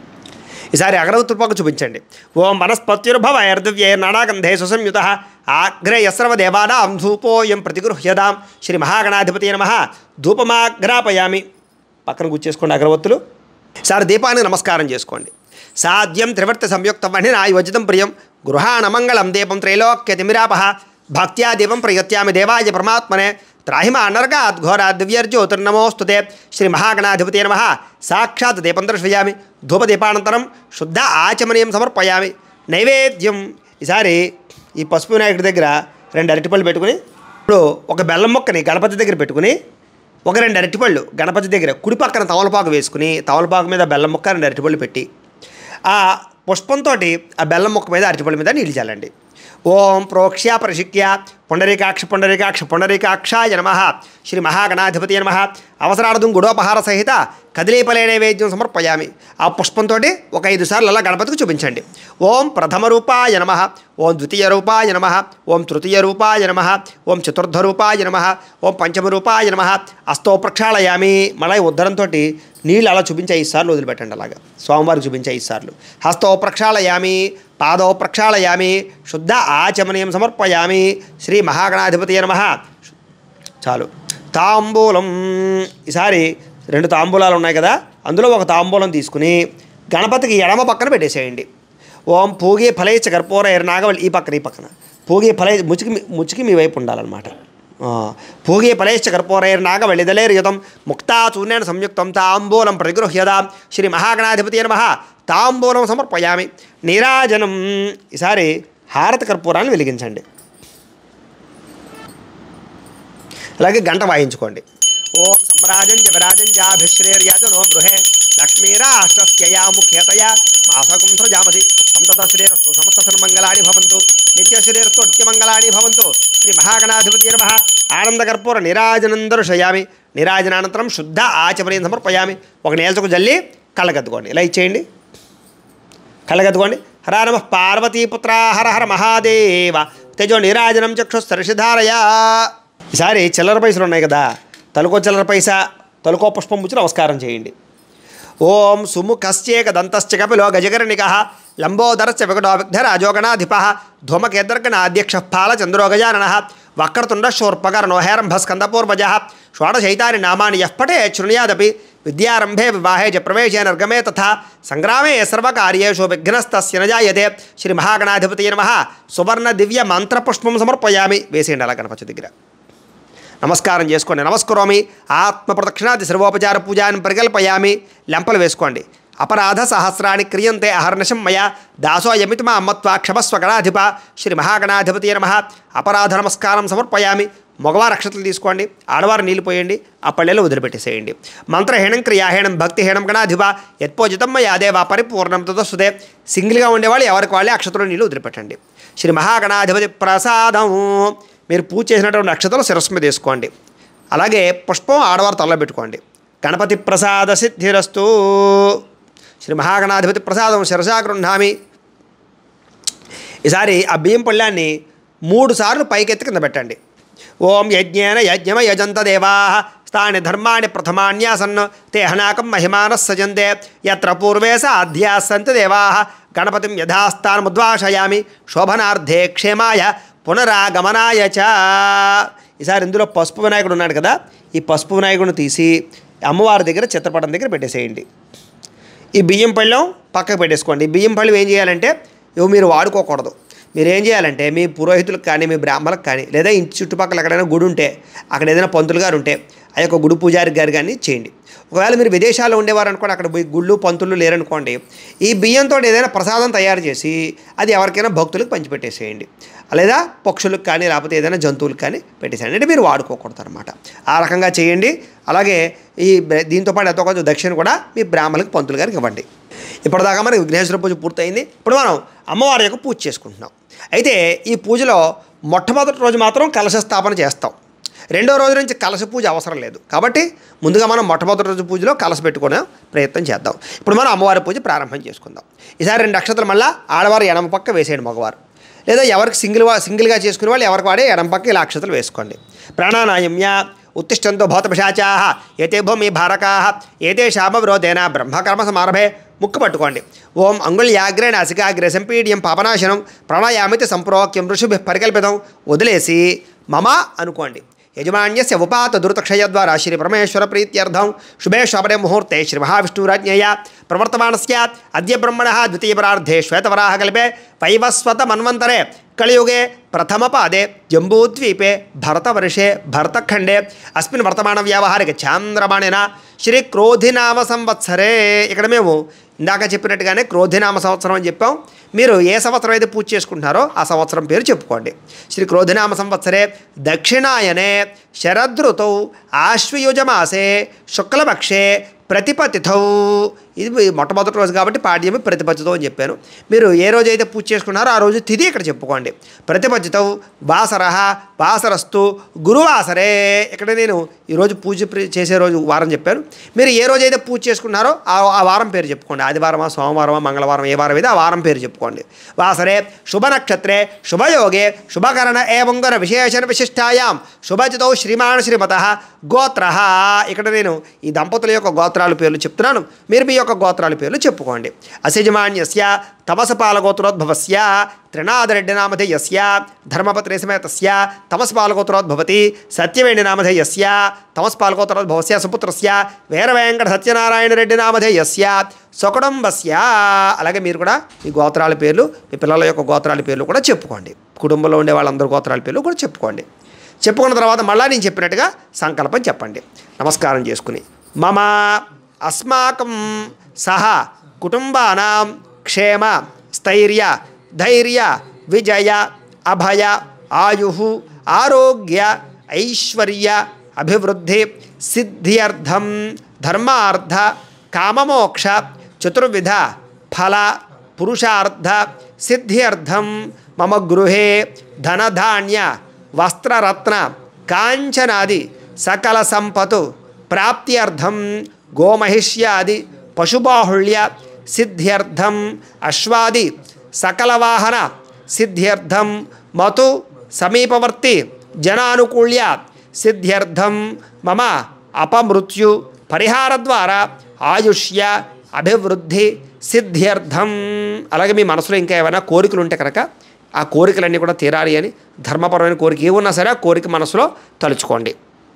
ఈసారి అగరవత్తుల పక్క చూపించండి ఓం వనస్పత్యుర్భవ యర్దివ్యే నానాగంధే సుసంయుత ఆగ్రే యస్రవ దేవానాం ధూపోయం ప్రతిగృహ్యదాం శ్రీ మహాగణాధిపతి నమ ధూపమాగ్రాపయామి పక్కన గుచ్చేసుకోండి అగరవత్తులు సార్ దీపానికి నమస్కారం చేసుకోండి సాధ్యం త్రివర్త సంయుక్త వహ్నినా యోజితం ప్రియం గృహాణ మంగళం దీపం త్రైలోక్య తిమిరాపహ భక్త్యా దీపం ప్రయత్యామి దేవాయ పరమాత్మనే త్రాహిమ అనర్గాత్ ఘోరాద్ దివ్యర్జ్యోతిర్నమోస్తుతే శ్రీ మహాగణాధిపతి నమ సాక్షాత్ దీపం దర్శయామి ధూపదీపానంతరం శుద్ధ ఆచమనీయం సమర్పయామి నైవేద్యం ఈసారి ఈ పసుపు వినాయకుడి దగ్గర రెండు అరటిపళ్ళు పెట్టుకుని ఇప్పుడు ఒక బెల్లం మొక్కని గణపతి దగ్గర పెట్టుకుని ఒక రెండు అరటిపళ్ళు గణపతి దగ్గర కుడి పక్కన తమలపాకు వేసుకుని తమలపాకు మీద బెల్లం మొక్క రెండు అరటిపళ్ళు పెట్టి ఆ పుష్పంతో ఆ బెల్లం మొక్క మీద అరటిపళ్ళ మీద నీళ్ళు చల్లండి ఓం ప్రోక్ష్య ప్రశిక్య పుండరీకాక్ష పుండరీకాక్ష పుండరీకాక్షాయ నమ శ్రీ మహాగణాధిపతి నమ అవసరార్థం గుడోపహార సహిత కదిలీపలే నైవేద్యం సమర్పయామి ఆ పుష్పంతో ఒక ఐదు సార్లు అలా గణపతికి చూపించండి ఓం ప్రథమ రూపాయ నమ ఓం ద్వితీయ రూపాయ నమ ఓం తృతీయ రూపాయ నమ ఓం చతుర్థ రూపాయ నమ ఓం పంచమ రూపాయ నమ అస్తో ప్రక్షాళయామి మళ్ళీ ఉద్ధరంతో నీళ్ళు అలా చూపించే ఐదు సార్లు వదిలిపెట్టండి అలాగా స్వామివారికి చూపించే ఐదు సార్లు హస్తో ప్రక్షాళయామి పాదో ప్రక్షాళయామి శుద్ధ ఆచమనీయం సమర్పయామి శ్రీ మహాగణాధిపతి నమ చాలు తాంబూలం ఈసారి రెండు తాంబూలాలు ఉన్నాయి కదా అందులో ఒక తాంబూలం తీసుకుని గణపతికి ఎడమ పక్కన పెట్టేసేయండి ఓం పూగి ఫలైచ కర్పూర నాగవల్లి ఈ పక్కన ఈ పక్కన పూగి ఫలై ముచికి మీ- ముచికి మీ వైపు ఉండాలన్నమాట ఆ, పూగి ఫలైశ్చ కర్పూరైర్ నాగవల్లిదలేర్యుతం ముక్తా చూర్ణేన సంయుక్తం తాంబూలం ప్రతిగృహ్యదాం శ్రీ మహాగణాధిపతి నమ తాంబూలం సమర్పయామి నీరాజనం ఈసారి హారత కర్పూరాన్ని వెలిగించండి అలాగే గంట వాయించుకోండి ఓం సమ్రాజం జవరాజం జాభిశ్రేర్యాజనో గృహే లక్ష్మీరాష్ట్రస్యయా ముఖ్యతయా మాసకం సృజామసి సంతత శ్రీరస్తు సమస్త సన్మంగళాని భవంతు నిత్యశ్రీరస్తు నిత్యమంగళాని భవంతు శ్రీ మహాగణాధిపతి నమ ఆనందకర్పూర నీరాజనం దర్శయామి నీరాజనానంతరం శుద్ధ ఆచమనీయం సమర్పయామి ఒక నేల్చకు జల్లి కళ్ళకత్తుకోండి ఇలా ఇచ్చేయండి కళ్ళగత్తుకోండి హర నమ పార్వతీపుత్ర హర హర మహాదేవ తేజో నీరాజనం చక్షుస్తరిషిధారయా ఈసారి చిల్లర పైసలు ఉన్నాయి కదా తలుకో చిల్లర పైసా తలుకో పుష్పం ముచ్చి నమస్కారం చేయండి ఓం సుముఖశ్చేక దంతశ్చ కపిలో గజకర్ణిక లంబోదరశ్చ వికటో విఘ్నరాజోగణాధిప ధూమకేంద్రగణాధ్యక్ష ఫాలచంద్రో గజానన వక్రతుండ శూర్పకర్ణో హేరంభ స్కందపూర్వజ షోడశైతాని నామాని యః పటే శృణుయాదపి విద్యారంభే వివాహే చ ప్రవేశే నిర్గమే తథా సంగ్రామే సర్వకార్యేషు విఘ్నస్తస్య న జాయతే శ్రీ మహాగణాధిపతి నమ సువర్ణ దివ్య మంత్రపుష్పం సమర్పయామి వేసేయండి అలా గణపతి దగ్గర నమస్కారం చేసుకోండి నమస్కరోమి ఆత్మ ప్రదక్షిణాది సర్వోపచార పూజాన్ని పరికల్పయామి లెంపలు వేసుకోండి అపరాధ సహస్రాన్ని క్రియంతే అహర్నిశం మయా దాసోయమితి మా అమ్మత్వా క్షమస్వ గణాధిప శ్రీ మహాగణాధిపతి నమ అపరాధ నమస్కారం సమర్పయామి మగవారు అక్షతలు తీసుకోండి ఆడవారు నీళ్ళు పోయండి ఆ పళ్ళెలో వదిలిపెట్టేసేయండి మంత్రహీనం క్రియాహీనం భక్తిహీనం గణాధిప యత్పోజితం యాదేవా పరిపూర్ణం తదస్సుదే సింగిల్గా ఉండేవాళ్ళు ఎవరికి వాళ్ళే అక్షతలు నీళ్ళు వదిలిపెట్టండి శ్రీ మహాగణాధిపతి ప్రసాదం మీరు పూజ చేసినటువంటి అక్షతలు శిరస్సు మీద వేసుకోండి అలాగే పుష్పం ఆడవారు తలలో పెట్టుకోండి గణపతి ప్రసాద సిద్ధిరస్తు శ్రీ మహాగణాధిపతి ప్రసాదం శిరసా గృహామి ఈసారి ఆ బియ్యం పళ్ళాన్ని మూడు సార్లు పైకెత్తి కింద పెట్టండి ఓం యజ్ఞేన యజ్ఞమ యజంత దేవా స్థాని ధర్మాణి ప్రథమాన్యాసన్ తే హనాకం మహిమాన సజంతే యత్ర పూర్వే సాధ్యాసంతి దేవా గణపతిం యథాస్థానముద్వాషయామి శోభనార్థే క్షేమాయ పునరాగమనాయ చ ఈసారి ఇందులో పసుపు వినాయకుడు ఉన్నాడు కదా ఈ పసుపు వినాయకుడిని తీసి అమ్మవారి దగ్గర చిత్రపటం దగ్గర పెట్టేసేయండి ఈ బియ్యం పళ్ళెం పక్కకు పెట్టేసుకోండి ఈ బియ్యం పళ్ళెం ఏం చేయాలంటే ఇవి మీరు వాడుకోకూడదు మీరు ఏం చేయాలంటే మీ పురోహితులకు కానీ మీ బ్రాహ్మణులకు కానీ లేదా ఇంటి చుట్టుపక్కల ఎక్కడైనా గుడి ఉంటే అక్కడ ఏదైనా పంతులు గారు ఉంటే ఆ యొక్క గుడి పూజారి గారు కానీ చేయండి ఒకవేళ మీరు విదేశాల్లో ఉండేవారు అనుకోండి అక్కడ పోయి గుళ్ళు పంతులు లేరనుకోండి ఈ బియ్యంతో ఏదైనా ప్రసాదం తయారు చేసి అది ఎవరికైనా భక్తులకు పంచిపెట్టేసేయండి లేదా పక్షులకు కానీ లేకపోతే ఏదైనా జంతువులకు కానీ పెట్టేసేయండి అంటే మీరు వాడుకోకూడదు అనమాట ఆ రకంగా చేయండి అలాగే ఈ బ్ర- దీంతో పాటు ఎంతో కొంచెం దక్షిణ కూడా మీ బ్రాహ్మణులకు పంతులు గారికి ఇవ్వండి ఇప్పటిదాకా మనకి విఘ్నేశ్వర పూజ పూర్తయింది ఇప్పుడు మనం అమ్మవారి యొక్క పూజ చేసుకుంటున్నాం అయితే ఈ పూజలో మొట్టమొదటి రోజు మాత్రం కలశ స్థాపన చేస్తాం రెండో రోజు నుంచి కలశ పూజ అవసరం లేదు కాబట్టి ముందుగా మనం మొట్టమొదటి రోజు పూజలో కలశ పెట్టుకునే ప్రయత్నం చేద్దాం ఇప్పుడు మనం అమ్మవారి పూజ ప్రారంభం చేసుకుందాం ఈసారి రెండు అక్షతలు మళ్ళీ ఆడవారు ఎడమ పక్క వేసేయండి మగవారు లేదా ఎవరికి సింగిల్ వా సింగిల్గా చేసుకునే వాళ్ళు ఎవరికి వాడే ఎడమ పక్క ఇలా అక్షతలు వేసుకోండి ప్రాణానాయమ్య ఉత్తిష్టంతో భూతపిశాచా ఏతే భూమి భారకా ఏతే శామవిరోధేన బ్రహ్మకర్మ సమారభే ముక్కు పట్టుకోండి ఓం అంగుళ్యాగ్రే నాసికాగ్రే సంపీడ్యం పాపనాశనం ప్రణయామితి సంప్రోక్యం ఋషుభి పరికల్పితం వదిలేసి మమ అనుకోండి యజమాన్యస్య ఉపాత దురితక్షయ ద్వారా శ్రీ పరమేశ్వర ప్రీత్యర్థం శుభే శోభనే ముహూర్తే శ్రీ మహావిష్ణురాజ్ఞయ ప్రవర్తమానస్య అద్య బ్రహ్మణ ద్వితీయ పరార్థే శ్వేతవరాహ కల్పే వైవస్వత మన్వంతరే కలియుగే ప్రథమ పాదే జంబూద్వీపే భరతవర్షే భరతఖండే అస్మిన్ వర్తమాన వ్యావహారిక చాంద్రమాణేన శ్రీ క్రోధినామ సంవత్సరే ఇక్కడ మేము ఇందాక చెప్పినట్టుగానే క్రోధినామ సంవత్సరం అని చెప్పాం మీరు ఏ సంవత్సరం అయితే పూజ చేసుకుంటున్నారో ఆ సంవత్సరం పేరు చెప్పుకోండి శ్రీ క్రోధినామ సంవత్సరే దక్షిణాయనే శరదృతౌ ఆశ్వయుజమాసే శుక్లపక్షే ప్రతిపతిథౌ ఇది మొట్టమొదటి రోజు కాబట్టి పాడ్యమి ప్రతిపతితో అని చెప్పాను మీరు ఏ రోజు అయితే పూజ చేసుకున్నారో ఆ రోజు తిథి ఇక్కడ చెప్పుకోండి ప్రతిపతితో వాసర వాసరస్తు గురువాసరే ఇక్కడ నేను ఈరోజు పూజ ప్రి- చేసే రోజు వారం చెప్పాను మీరు ఏ రోజు అయితే పూజ చేసుకున్నారో ఆ ఆ వారం పేరు చెప్పుకోండి ఆదివారమా సోమవారమా మంగళవారం ఏ వారం అయితే ఆ వారం పేరు చెప్పుకోండి వాసరే శుభ నక్షత్రే శుభయోగే శుభకరణ ఏవంగర విశేషణ విశిష్టాయాం శుభజితో శ్రీమాన్ శ్రీమత గోత్ర ఇక్కడ నేను ఈ దంపతుల యొక్క గోత్రాల పేర్లు చెప్తున్నాను మీరు మీ యొక్క గోత్రాల పేర్లు చెప్పుకోండి అసిజమాన్యస్య తమసపాలగోత్రోద్భవస్య త్రినాథరెడ్డి నామధేయస్య ధర్మపత్రి సమేతస్య తమస్పాలగోత్రోద్భవతి సత్యవేణి నామధేయస్య తమస్పాలగోత్రోద్భవస్య సుపుత్రస్య వీరవేంకట సత్యనారాయణ రెడ్డి నామధేయస్య స్వకుటుంబస్య అలాగే మీరు కూడా మీ గోత్రాల పేర్లు మీ పిల్లల యొక్క గోత్రాల పేర్లు కూడా చెప్పుకోండి కుటుంబంలో ఉండే వాళ్ళందరి గోత్రాల పేర్లు కూడా చెప్పుకోండి చెప్పుకున్న తర్వాత మళ్ళా నేను చెప్పినట్టుగా సంకల్పం చెప్పండి నమస్కారం చేసుకుని మమ అస్మాకం సహ కుటుంబానాం క్షేమ స్థైర్య ధైర్య విజయ అభయ ఆయు ఆరోగ్య ఐశ్వర్య అభివృద్ధి సిద్ధ్యర్థం ధర్మార్థ కామమోక్ష చతుర్విధ ఫల పురుషార్థ సిద్ధ్యర్థం మమ గృహే ధనధాన్య వస్త్రరత్న కాంచనాది సకల సంపతు ప్రాప్త్యర్థం గోమహిష్యాది పశుబాహుళ్య సిద్ధ్యర్థం అశ్వాది సకల వాహన సిద్ధ్యర్థం మతు సమీపవర్తి జనానుకూల్య సిద్ధ్యర్థం మమ అపమృత్యు పరిహార ద్వారా ఆయుష్య అభివృద్ధి సిద్ధ్యర్థం అలాగే మీ మనసులో ఇంకా ఏమైనా కోరికలు ఉంటే కనుక ఆ కోరికలన్నీ కూడా తీరాలి అని ధర్మపరమైన కోరిక ఏ ఉన్నా సరే ఆ కోరిక మనసులో తలుచుకోండి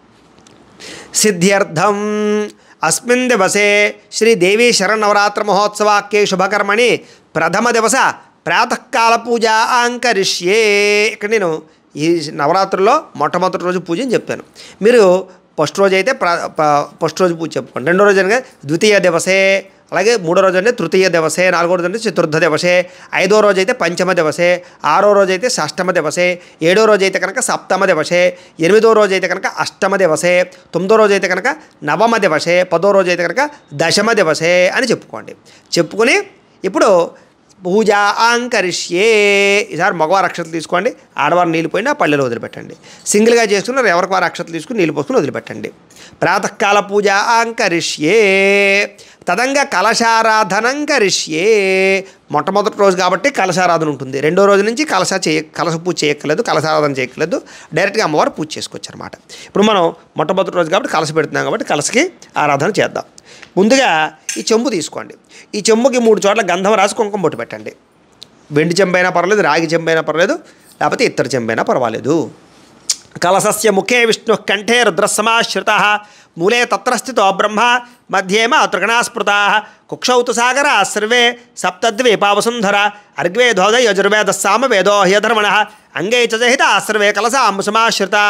సిద్ధ్యర్థం అస్మిన్ దివసే శ్రీదేవి శరన్నవరాత్ర మహోత్సవాక్యే శుభకర్మణి ప్రథమ దివస ప్రాతకాల పూజ అంకరిష్యే ఇక్కడ నేను ఈ నవరాత్రుల్లో మొట్టమొదటి రోజు పూజ అని చెప్పాను మీరు ఫస్ట్ రోజు అయితే ప్ర ప- ఫస్ట్ రోజు పూజ చెప్పుకోండి రెండో రోజు అనగా ద్వితీయ దివసే అలాగే మూడో రోజు అంటే తృతీయ దివసే నాలుగో రోజు అంటే చతుర్థ దివసే ఐదో రోజు అయితే పంచమ దివసే ఆరో రోజు అయితే షష్టమ దివసే ఏడో రోజు అయితే కనుక సప్తమ దివసే ఎనిమిదో రోజు అయితే కనుక అష్టమ దివసే తొమ్మిదో రోజు అయితే కనుక నవమ దివసే పదో రోజు అయితే కనుక దశమ దివసే అని చెప్పుకోండి చెప్పుకుని ఇప్పుడు పూజ ఆంకరిష్యే ఈసారి మగవారు అక్షతలు తీసుకోండి ఆడవారు నీళ్ళు పోయినా పల్లెలు వదిలిపెట్టండి సింగిల్గా చేసుకున్నారు ఎవరికి వారు అక్షతలు తీసుకుని నీళ్ళు పోసుకుని వదిలిపెట్టండి ప్రాతకాల పూజ ఆంకరిష్యే తదంగా కలశారాధనం కరిష్యే మొట్టమొదటి రోజు కాబట్టి కలశారాధన ఉంటుంది రెండో రోజు నుంచి కలశ చేయ కలశ పూజ చేయక్కర్లేదు కలశారాధన చేయక్కర్లేదు డైరెక్ట్గా అమ్మవారు పూజ చేసుకోవచ్చు అనమాట ఇప్పుడు మనం మొట్టమొదటి రోజు కాబట్టి కలశ పెడుతున్నాం కాబట్టి కలశకి ఆరాధన చేద్దాం ముందుగా ఈ చెంబు తీసుకోండి ఈ చెంబుకి మూడు చోట్ల గంధం రాసి కుంకుమ బొట్టు పెట్టండి వెండి చెంబైనా పర్వాలేదు రాగి చెంబైనా పర్వాలేదు లేకపోతే ఇత్తడి చెంబైనా పర్వాలేదు కలసస్య ముఖే విష్ణు కంఠే రుద్రసమాశ్రిత మూలే తత్ర స్థితో బ్రహ్మ మధ్యేమ త్రిగణాస్పృతా కుక్షౌతు సాగర సర్వే సప్తద్వీపావసుంధర అర్గ్వే ధోద యజుర్వేద సామ వేదో హ్యధర్మణ అంగే చ సహిత సర్వే కలసాం సమాశ్రితా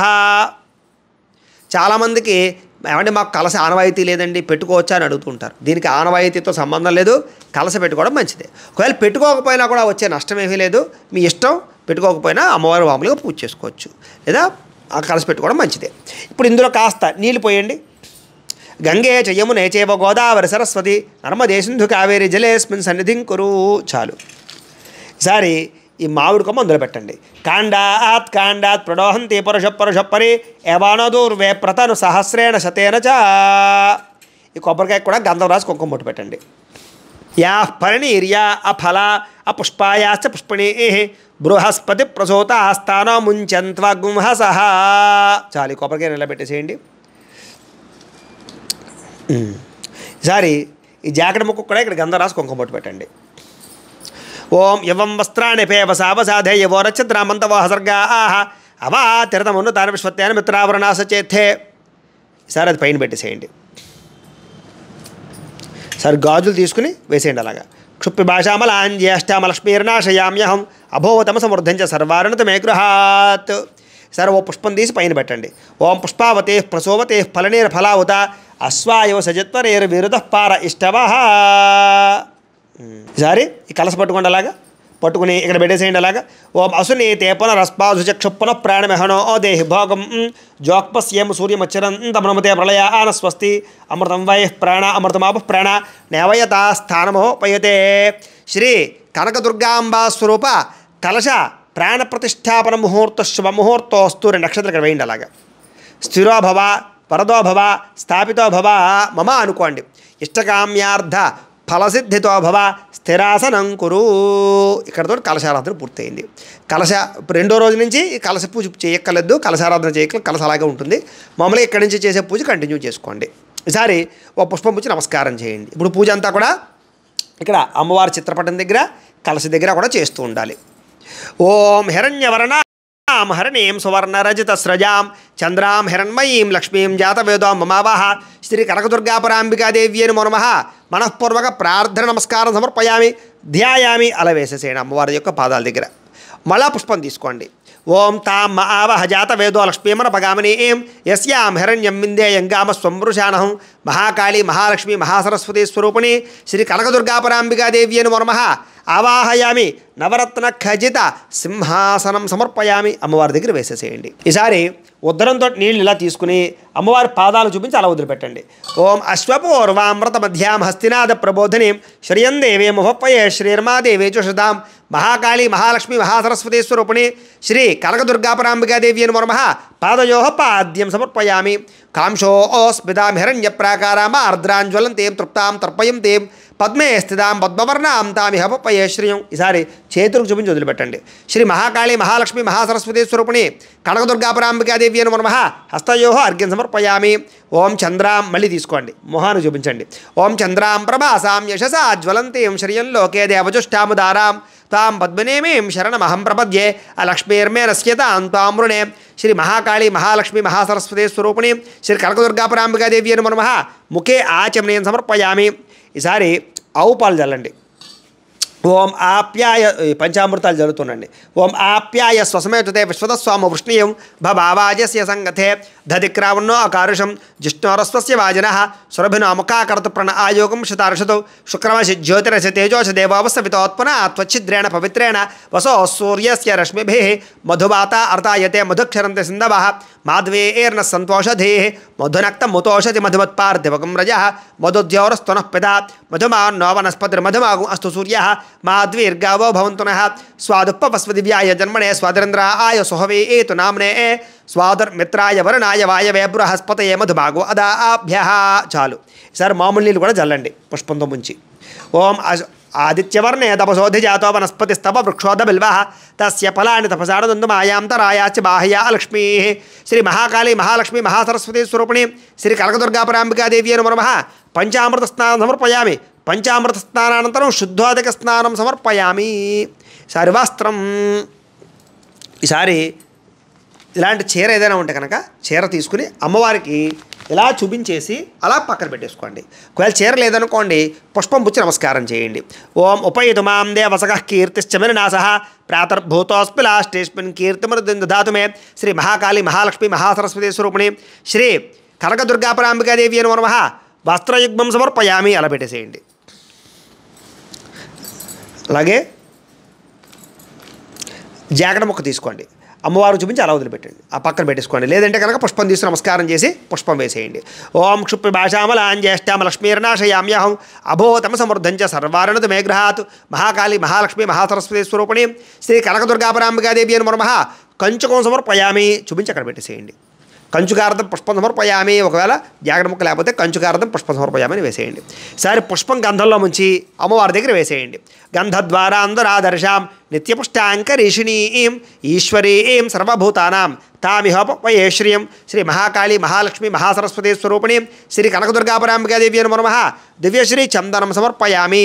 చాలామందికి ఏమంటే మాకు కలస ఆనవాయితీ లేదండి పెట్టుకోవచ్చా అని అడుగుతుంటారు దీనికి ఆనవాయితీతో సంబంధం లేదు కలస పెట్టుకోవడం మంచిదే ఒకవేళ పెట్టుకోకపోయినా కూడా వచ్చే నష్టం ఏమీ లేదు మీ ఇష్టం పెట్టుకోకపోయినా అమ్మవారు మామూలుగా పూజ చేసుకోవచ్చు లేదా ఆ కలస పెట్టుకోవడం మంచిదే ఇప్పుడు ఇందులో కాస్త నీళ్ళు పోయండి గంగే చ యమునే చేవ గోదావరి సరస్వతి నర్మదే సింధు కావేరి జలేస్మిన్ సన్నిధిం కురు చాలు ఈసారి ఈ మామిడి కొమ్మ అందులో పెట్టండి కాండాత్ కాండాత్ ప్రడోహంతి పరుష పరుష పరి యవానదూర్వే ప్రతను సహస్రేణ శతేన చ ఈ కొబ్బరికాయ కూడా గంధం రాసి కుంకుమ బొట్టు పెట్టండి యా పరిణీర్యా అఫల అపుష్పాయాశ్చ పుష్పిణీ బృహస్పతి ప్రసూత స్థాన ముంచంత్వగుంహస చాలు ఈ కొబ్బరికాయ నిలబెట్టేసేయండి ఉమ్. ఈసారి ఈ జాకెట్ ముక్కు కూడా ఇక్కడ గంధం రాసి కుంకుమ బొట్టు పెట్టండి ఓం యవం వస్త్రాణి పేవసావసాధే యవో రచ్చద్రామంతవో హసర్గా ఆహ అవా తిరతమును తాను విశ్వత్యాన మిత్రావరణాస చేత్తే ఈసారి అది పైన పెట్టేసేయండి సరే గాజులు తీసుకుని వేసేయండి అలాగా క్షుప్పి భాషామలాంజ్యేష్టామలక్ష్మీర్నాశయామ్యహం అభోవతమ సమృద్ధంచ సర్వారుణత మే గృహాత్ సరే ఓ పుష్పం తీసి పైన పెట్టండి ఓం పుష్పావతే ప్రసోవతే ఫలనేర ఫలావత అశ్వాయవ సజత్వరేరు విరుద పార ఇష్టవ ఈసారి ఈ కలస పట్టుకోండి అలాగా పట్టుకుని ఇక్కడ పెట్టేసేయండి అలాగా ఓం అసుని తే పునరస్పాసు క్షుప్పన ప్రాణమెహనో ఓ దేహి భోగం జోక్పస్యేమ సూర్యమచ్చరంతమనమతే ప్రళయ ఆన స్వస్తి అమృతం వై ప్రాణ అమృతమాప ప్రాణ నేవయతా స్థానమో పయతే శ్రీ కనకదుర్గాంబా స్వరూప కలశ ప్రాణ ప్రతిష్టాపన ముహూర్త శుభ ముహూర్తోస్తు రెండు నక్షత్రం ఇక్కడ వేయండి అలాగా స్థిరో భవ వరదో భవ స్థాపితో భవ మమ అనుకోండి ఇష్టకామ్యార్థ ఫలసిద్ధితో భవ స్థిరాసనం కురు ఇక్కడతో కలశారాధన పూర్తయింది కలశ రెండో రోజు నుంచి ఈ కలశ పూజ చేయక్కర్లేదు కలశారాధన చేయక్కర్లేదు కలశ అలాగే ఉంటుంది మామూలుగా ఇక్కడి నుంచి చేసే పూజ కంటిన్యూ చేసుకోండి ఈసారి ఓ పుష్పం పూజ నమస్కారం చేయండి ఇప్పుడు పూజ అంతా కూడా ఇక్కడ అమ్మవారి చిత్రపటం దగ్గర కలశ దగ్గర కూడా చేస్తూ ఉండాలి ఓం హిరణ్యవర్ణ హరణీం సువర్ణరజిత స్రజాం చంద్రాం హిరణ్మయీం లక్ష్మీం జాతవేదాం మమావాహ శ్రీ కనకదుర్గాపరాంబికాదేవ్యే నమో నమ మనఃపూర్వక ప్రార్థన నమస్కారం సమర్పయామి ధ్యాయామి అలా వేసేసేయండి అమ్మవారి యొక్క పాదాల దగ్గర మళ్ళా పుష్పం తీసుకోండి ఓం తాం మ ఆవహ జాత వేదో లక్ష్మీమన పగామిని ఏం యస్యాం హిరణ్యం విందేయం గామ స్వమృషానహం మహాకాళీ మహాలక్ష్మి మహాసరస్వతి స్వరూపిణి శ్రీ కనకదుర్గాపరాంబికాదేవ్యే నమో నమ ఆవాహయామి నవరత్న ఖజిత సింహాసనం సమర్పయామి అమ్మవారి దగ్గర వేసేసేయండి ఈసారి ఉద్దరంతో నీళ్ళు ఇలా తీసుకుని అమ్మవారి పాదాలు చూపించి అలా వదిలిపెట్టండి ఓం అశ్వపూర్వామృత మధ్యాం హస్తినాథ ప్రబోధిని శ్రీయందేవే ముహప్పయే శ్రీర్మాదేవే చుషదాం మహాకాళి మహాలక్ష్మి మహాసరస్వతి స్వరూపిణి శ్రీ కనకదుర్గాపరాంబికాదేవి నమో నమ పాదయో పాద్యం సమర్పయామి కాంశో ఓస్మితాం హిరణ్య ప్రాకారామ ఆర్ద్రాంజ్వలంతేం తృప్తాం తర్పయంతేం పద్మే స్థితాం పద్మవర్ణాం తామిహ పప్పయే శ్రియం ఈసారి చేతులకు చూపించి వదిలిపెట్టండి శ్రీ మహాకాళి మహాలక్ష్మి మహాసరస్వతి స్వరూపిణి కనకదుర్గాపరాంబికాదేవి నమో నమ హస్తయో అర్ఘ్యం సమర్పయామి ఓం చంద్రాం మళ్ళీ తీసుకోండి మొహాన్ని చూపించండి ఓం చంద్రాం ప్రభాసాం యశసా జ్వలంతీం శ్రియం లోకే దేవజుష్టాముదారాం తాం పద్మనేమీం శరణమహం ప్రపద్యే అలక్ష్మీర్మే నశ్యతాం తామృణే శ్రీ మహాకాళి మహాలక్ష్మి మహాసరస్వతి స్వరూపిణి శ్రీ కనకదుర్గాపరాంబికాదేవి నమో నమ ముఖే ఆచమనీయం సమర్పయామి ఈసారి ఆవు పాలు చల్లండి ఓం ఆప్యాయ ఈ పంచామృతాలు జరుగుతుండండి ఓం ఆప్యాయ స్వసమేతుతే విశ్వతస్వామ వృష్ణీయం భవాజస్య సంగతే దధిక్రావణో అకారుషం జిష్ణోరస్వస్య వాజన సురభినో అముఖాకరతు ప్రణ్ ఆయోగం శతార్షతు శుక్రమసి జ్యోతిరసి తేజోష దేవావస్థితోత్పన త్వచ్ఛిద్రేణ పవిత్రేణ వసో సూర్యస్య రశ్మిభిः మధువాత అర్థాయతే మధుక్షరంతి సింధవः మాధ్వేర్న సంతోషధే మధునక్తముతోషతి మధుమత్పార్థివకం రజ మధుద్యోరస్తునః పితా మధుమాన్నో వనస్పతిర్మధుమాగు అస్తు సూర్య మాధ్వీర్గావో భవంతునః స్వాదుప్పవస్వ దివ్యాయ జన్మనే స్వాదరింద్రాయ సుహవే ఏతు నామ్నే స్వాదుర్మిత్రాయ వరుణాయ వాయవే బృహస్పతయే మధుమాగు అదాభ్య చాలు ఈసారి మామూలు నీళ్ళు కూడా చల్లండి పుష్పంతో ముంచి ఓం అశ ఆదిత్యవర్ణే తపసోధి జాతో వనస్పతిస్తవ వృక్షోధ బిల్వ తస్య ఫలాన్ని తపసాడదుందుమాయాంతరాయాచ బాహ్యా లక్ష్మీ శ్రీ మహాకాళి మహాలక్ష్మి మహాసరస్వతి స్వరూపిణి శ్రీ కనకదుర్గాపరాంబికాదేవి నమో నమ పంచామృత స్నానం సమర్పయామి పంచామృత స్నానానంతరం శుద్ధోదక స్నానం సమర్పయామి ఈసారి వస్త్రం ఈసారి ఇలాంటి చీర ఏదైనా ఉంటే కనుక చీర తీసుకుని అమ్మవారికి ఇలా చూపించేసి అలా పక్కన పెట్టేసుకోండి ఒకవేళ చీర లేదనుకోండి పుష్పం పుచ్చి నమస్కారం చేయండి ఓం ఉపయుతు మాం దేవసక కీర్తిశ్చమిన నాస ప్రాతర్భూతోస్మి లాస్టేస్మిన్ కీర్తిమృదం దదాతు మే శ్రీ మహాకాళి మహాలక్ష్మి మహాసరస్వతి స్వరూపిణి శ్రీ కనకదుర్గాపరాంబికాదేవి అని నమ వస్త్రయుగ్మం సమర్పయామి అలా పెట్టేసేయండి అలాగే జాకెట్ ముక్క తీసుకోండి అమ్మవారు చూపించి అలా వదిలిపెట్టండి ఆ పక్కన పెట్టేసుకోండి లేదంటే కనుక పుష్పం తీసి నమస్కారం చేసి పుష్పం వేసేయండి ఓం క్షుప్రి భాషామలాం జ్యేష్ఠామ లక్ష్మీర్నాశయామ్యహం అభోతమ సమృద్ధంచ సర్వారణత మేఘ్రహాత్ మహాకాళి మహాలక్ష్మి మహాసరస్వతి స్వరూపిణి శ్రీ కనకదుర్గాపరాంబికాదేవి అని మనమహ కంచుకం సమర్పయామి చూపించి అక్కడ పెట్టేసేయండి కంచుకార్థం పుష్పం సమర్పయామి ఒకవేళ జాగ్రత్త ముక్క లేకపోతే కంచుకార్థం పుష్పం సమర్పయామి అని వేసేయండి సరే పుష్పం గంధంలో ముంచి అమ్మవారి దగ్గర వేసేయండి గంధద్వారా అందరాదర్శాం నిత్యపుష్టాంకరీషిణీం ఈశ్వరీం సర్వభూతానాం తామిహోపయే శ్రియం శ్రీ మహాకాళి మహాలక్ష్మి మహాసరస్వతి స్వరూపిణి శ్రీ కనకదుర్గాపరాంబికాదేవి అని మనమహ దివ్యశ్రీ చందనం సమర్పయామి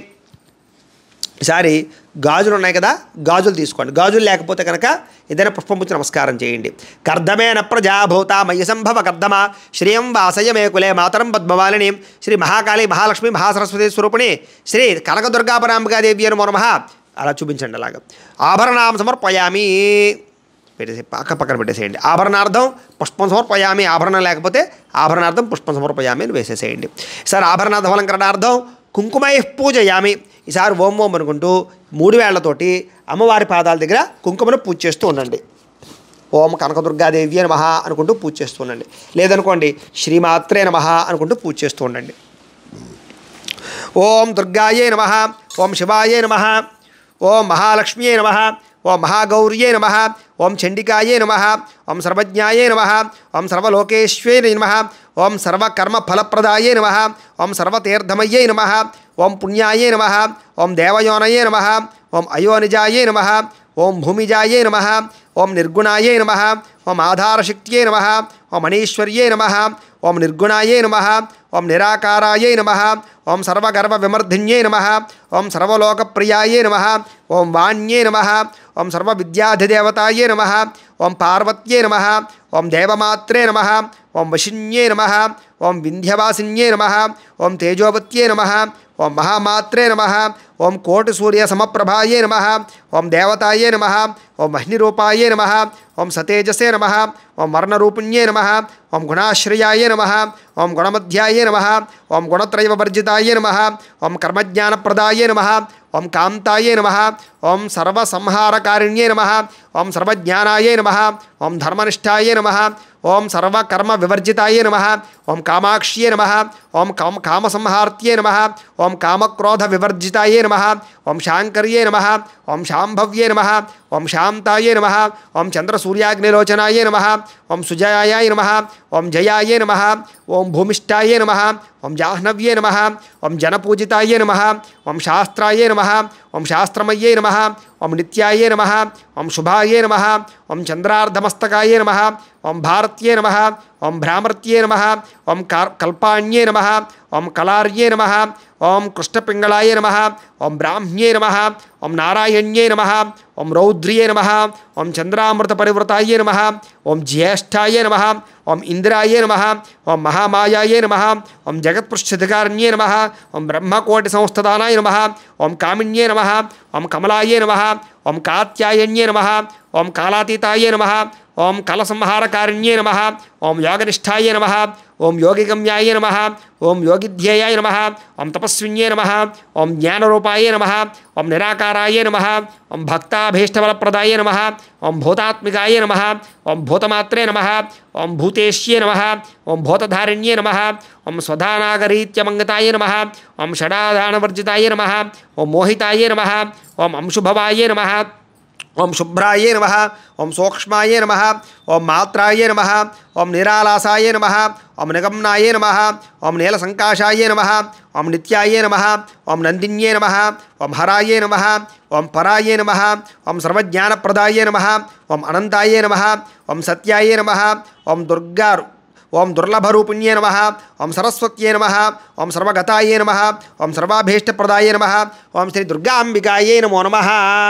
ఈసారి గాజులు ఉన్నాయి కదా గాజులు తీసుకోండి గాజులు లేకపోతే కనుక ఏదైనా పుష్పం పుచ్చి నమస్కారం చేయండి కర్ధమేన ప్రజాభూత మయ్య సంభవ కర్ధమ శ్రియం వాసయమే కులే మాతరం పద్మవాలిని శ్రీ మహాకాళి మహాలక్ష్మి మహాసరస్వతి స్వరూపిణి శ్రీ కనకదుర్గాపరాంబికాదేవి అని మనమహ అలా చూపించండి అలాగా ఆభరణాం సమర్పయామి పెట్టేసి పక్క పక్కన పెట్టేసేయండి ఆభరణార్థం పుష్పం సమర్పయామి ఆభరణం లేకపోతే ఆభరణార్థం పుష్పం సమర్పయామి అని వేసేసేయండి సార్ ఆభరణార్థం అలంకరణార్థం కుంకుమై పూజయామి ఈసారి ఓం ఓం అనుకుంటూ మూడు వేళ్లతోటి అమ్మవారి పాదాల దగ్గర కుంకుమను పూజ చేస్తూ ఉండండి ఓం కనకదుర్గాదేవి అని మహా అనుకుంటూ పూజ చేస్తూ ఉండండి లేదనుకోండి శ్రీమాత్రే నమః అనుకుంటూ పూజ చేస్తూ ఉండండి ఓం దుర్గాయే నమ ఓం శివాయే నమ ఓం మహాలక్ష్మ్యే నమ ఓం మహాగౌర్యే నమ ఓం చండికాయే నమ ఓం సర్వజ్ఞాయే నమ ఓం సర్వలోకేశ్వే నమ ఓం సర్వకర్మఫలప్రదాయే నమ ఓం సర్వతీర్థమయ్యే నమ ఓం పుణ్యాయే నమ ఓం దేవయోనయే నమ ఓం అయోనిజాయే నమ ఓం భూమిజాయే నమ ఓం నిర్గుణాయే నమ ఓం ఆధారశక్త్యే నమ ఓం అనీశ్వర్యే నమ ఓం నిర్గుణాయే నమ ఓం నిరాకారాయే నమ ఓం సర్వగర్వ విమర్ధిన్యే నమ ఓం సర్వలోకప్రియాయే నమ ఓం వాణ్యే నమ ఓం సర్వవిద్యాధిదేవతాయే నమ ఓం పార్వత్యే నమ ఓం దేవమాత్రే నమ ఓం వశిన్యే నమ ఓం వింధ్యవాసిన్యే నమ ఓం తేజోవత్యే నమ ఓం మహామాత్రే నమ ఓం కోటి సూర్య సమప్రభాయే నమ ఓం దేవతాయే నమ ఓం అగ్నిరూపాయే నమ ఓం సతేజసే నమ ఓం వర్ణరూపిణ్యే నమ ఓం గుణాశ్రయాయ నమ ఓం గుణమధ్యాయ నమ ఓం గుణత్రయవర్జితాయ నమ ఓం కర్మజ్ఞానప్రదాయ నమ ఓం కాంతాయ నమ ఓం సర్వసంహారకారిణ్యే నమ ఓం సర్వజ్ఞానాయ నమ ఓం ధర్మనిష్టాయ నమ ఓం సర్వకర్మ వివర్జితాయ నమ ఓం కామాక్ష్యే నమ ఓం కామ కామసంహార్త్యే నమ ఓం కామక్రోధ వివర్జితాయ నమ ఓం శాంకర్యే నమ ఓం శాంభవ్యే నమ ఓం శాంతాయ నమ ఓం చంద్రసూర్యాగ్నిలోచనాయ నమ ఓం సుజయాయ నమ ఓం జయాయ నమ ఓం భూమిష్టాయ నమ ఓం జాహ్నవ్యే నమ ఓం జనపూజితాయ నమ ఓం శాస్త్రాయ నమ ఓం శాస్త్రమయ్యే నమ ఓం నిత్యాయ నమ ఓం శుభాయ నమ ఓం చంద్రార్ధమస్తకాయ నమ ఓం భారత్యే నమ ఓం భ్రామర్త్యే నమ ఓం కార్ కల్పాణ్యే నమ ఓం కళార్యే నమ ఓం కృష్ణపింగళాయ నమ ఓం బ్రాహ్మ్యే నమ ఓం నారాయణ్యే నమ ఓం రౌద్ర్యే నమ ఓం చంద్రామృత పరివృతాయ నమ ఓం జ్యేష్ఠాయ నమ ఓం ఇంద్రాయ నమ ఓం మహామాయాయ నమ ఓం జగత్పృష్ఠధికారణ్యే నమ ఓం బ్రహ్మకోటి సంస్థానాయ నమ ఓం కామిన్యే నమ ఓం కమలాయ నమ ఓం కాత్యాయన్యే నమ ఓం కాలాతీతాయ నమ ఓం కలసంహారకారిణ్యే నమ ఓం యోగనిష్టాయ నమ ఓం యోగిగమ్యాయ నమ ఓం యోగిధ్యేయాయ నమ ఓం తపస్విన్యే నమ ఓం జ్ఞానరూపాయ నమ ఓం నిరాకారాయ నమ ఓం భక్తాభీష్టఫలప్రదాయ నమ ఓం భూతాత్మికాయ నమ ఓం భూతమాత్రే నమ ఓం భూతేష్యే నమ ఓం భూతధారిణ్యే నమ ఓం స్వధానాగరీత్యమంగతాయ నమ ఓం షడాధానవర్జితాయ నమ ఓం మోహితాయ నమ ఓం అంశుభవాయ నమ ఓం శుభ్రాయ నమ ఓం సూక్ష్మాయ నమ ఓం మాత్రాయ నమ ఓం నిరాలాసాయ నమ ఓం నిగమ్నాయ నమ ఓం నీలసంకాశాయ నమ ఓం నిత్యాయ నమ ఓం నందిన్యే నమ ఓం హరాయ నమ ఓం పరాయ నమ ఓం సర్వజ్ఞానప్రదాయ నమ ఓం అనంతాయ నమ ఓం సత్యాయ నమ ఓం దుర్గా ఓం దుర్లభరూపిణ్యే నమ ఓం సరస్వత్యే నమ ఓం సర్వగతాయే నమ ఓం సర్వాభీష్టప్రదాయ నమ ఓం శ్రీ దుర్గాంబికాయే నమో నమ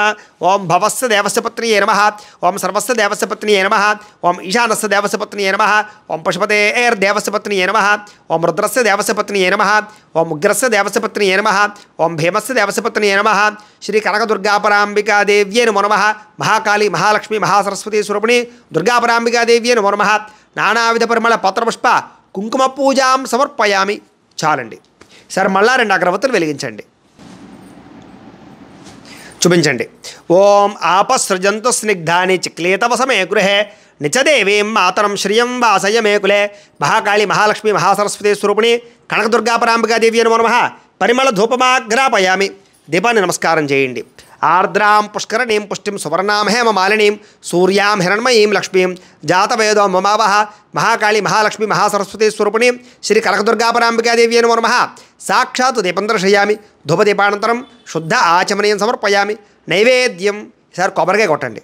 ఓం భవస్య దేవస్య పత్నియే నమ ఓం సర్వస్య దేవస్య పత్నియే నమ ఓం ఈశానస్య దేవస్య పత్నియే నమ ఓం పశుపతేర్దేవస్య పత్నియే నమ ఓం రుద్రస్య దేవస్య పత్నియే నమ ఓం ఉగ్రస్య దేవస్య పత్నియే నమ ఓం భీమస్య దేవస్య పత్నియే నమ శ్రీ కనకదుర్గాపరాంబికాదేవ్యే నమో నమ మహాకాళి మహాలక్ష్మి మహాసరస్వతి స్వరూపిణి దుర్గాపరాంబికాదేవ్యే నమో నమ నానావిధ పరిమళ పత్రపుష్ప కుంకుమ పూజాం సమర్పయామి చాలండి సరే మళ్ళా రెండు అగరవత్తులు వెలిగించండి చూపించండి ఓం ఆపసృజంతు స్నిగ్ధాని చిక్లేతవసమే గృహే నిచదేవీం మాతరం శ్రియం వాసయ మే కులే మహాకాళి మహాలక్ష్మి మహాసరస్వతి స్వరూపిణి కనకదుర్గాపరాంబికా దేవి నమో నమః పరిమళ ధూపమాగ్రాపయామి దీపాన్ని నమస్కారం చేయండి ఆర్ద్రాం పుష్కరణీం పుష్టిం సువర్ణాం హేమ మాలినీం సూర్యాం హిరణ్మయీం లక్ష్మీం జాతవేదో మమావహ మహాకాళి మహాలక్ష్మి మహాసరస్వతి స్వరూపిణి శ్రీ కనకదుర్గాపరాంబికాదేవి నమో నమః సాక్షాత్ దీపం దర్శయామి ధూపదీపానంతరం శుద్ధ ఆచమనీయం సమర్పయామి నైవేద్యం ఈసారి కొబ్బరికాయ కొట్టండి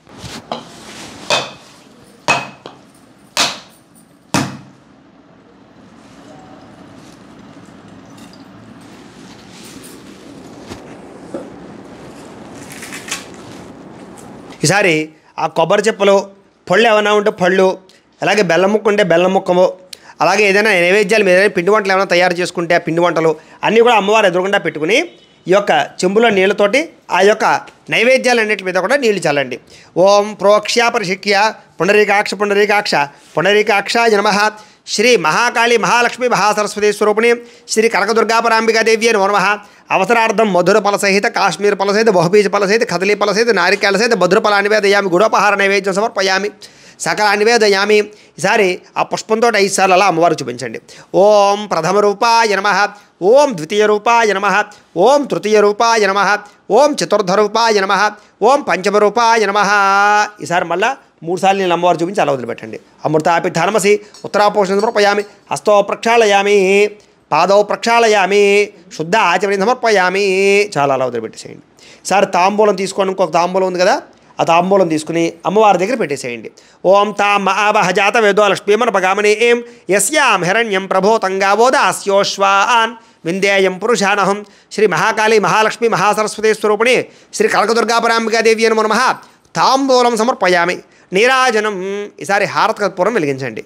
ఈసారి ఆ కొబ్బరి చెప్పులు పళ్ళు ఏమైనా ఉంటే పళ్ళు అలాగే బెల్లం ముక్క ఉంటే బెల్లం ముక్కము అలాగే ఏదైనా నైవేద్యాలు మీద ఏదైనా పిండి వంటలు ఏమైనా తయారు చేసుకుంటే ఆ పిండి వంటలు అన్నీ కూడా అమ్మవారు ఎదురుగుండా పెట్టుకుని ఈ యొక్క చెంబులో నీళ్ళతోటి ఆ యొక్క నైవేద్యాలన్నిటి మీద కూడా నీళ్లు చల్లండి ఓం ప్రోక్ష్య పరిశిక్య పుండరీకాక్ష పుండరీకాక్ష పుండరీకాక్ష నమ శ్రీ మహాకాళి మహాలక్ష్మి మహాసరస్వతి స్వరూపిణి శ్రీ కనకదుర్గాపరాంబికాదేవి అని నమ అవసరార్థం మధుర ఫలసహిత కాశ్మీర్ ఫలసహిత బహుబీజ ఫలసహిత కదలీ ఫలసహిత నారికేళ సహిత మధుర ఫల నివేదయామి గుడోపహార నైవేద్యం సమర్పయామి సకల నివేదయామి ఈసారి ఆ పుష్పంతో ఐదు సార్లు అలా అమ్మవారు చూపించండి ఓం ప్రథమ రూపాయ నమ ఓం ద్వితీయ రూపాయ నమ ఓం తృతీయ రూపాయ నమ ఓం చతుర్థ రూపాయ నమ ఓం పంచమ రూపాయ నమ ఈసారి మళ్ళా మూడు సార్లు నేను అమ్మవారు చూపించి అలా వదిలిపెట్టండి అమృతాపి ధర్మసి ఉత్తరాపోషణ సమర్పయామి హస్తో ప్రక్షాళయామి పాదౌ ప్రక్షాళయామి శుద్ధ ఆచమని సమర్పయామి చాలా అలా వదిలిపెట్టేసేయండి సార్ తాంబూలం తీసుకోండి ఇంకొక తాంబూలం ఉంది కదా ఆ తాంబూలం తీసుకుని అమ్మవారి దగ్గర పెట్టేసేయండి ఓం తాం ఆవహ జాత వేదో లక్ష్మీమన పగామని ఏం యస్యాం హిరణ్యం ప్రభోతంగావోదాస్యోశ్వాన్ విందేయం పురుషానహం శ్రీ మహాకాళి మహాలక్ష్మి మహాసరస్వతి స్వరూపిణి శ్రీ కనకదుర్గాపరాంబికాదేవి అని నమ తాంబూలం సమర్పయామి నీరాజనం ఈసారి హారత కర్పూరం వెలిగించండి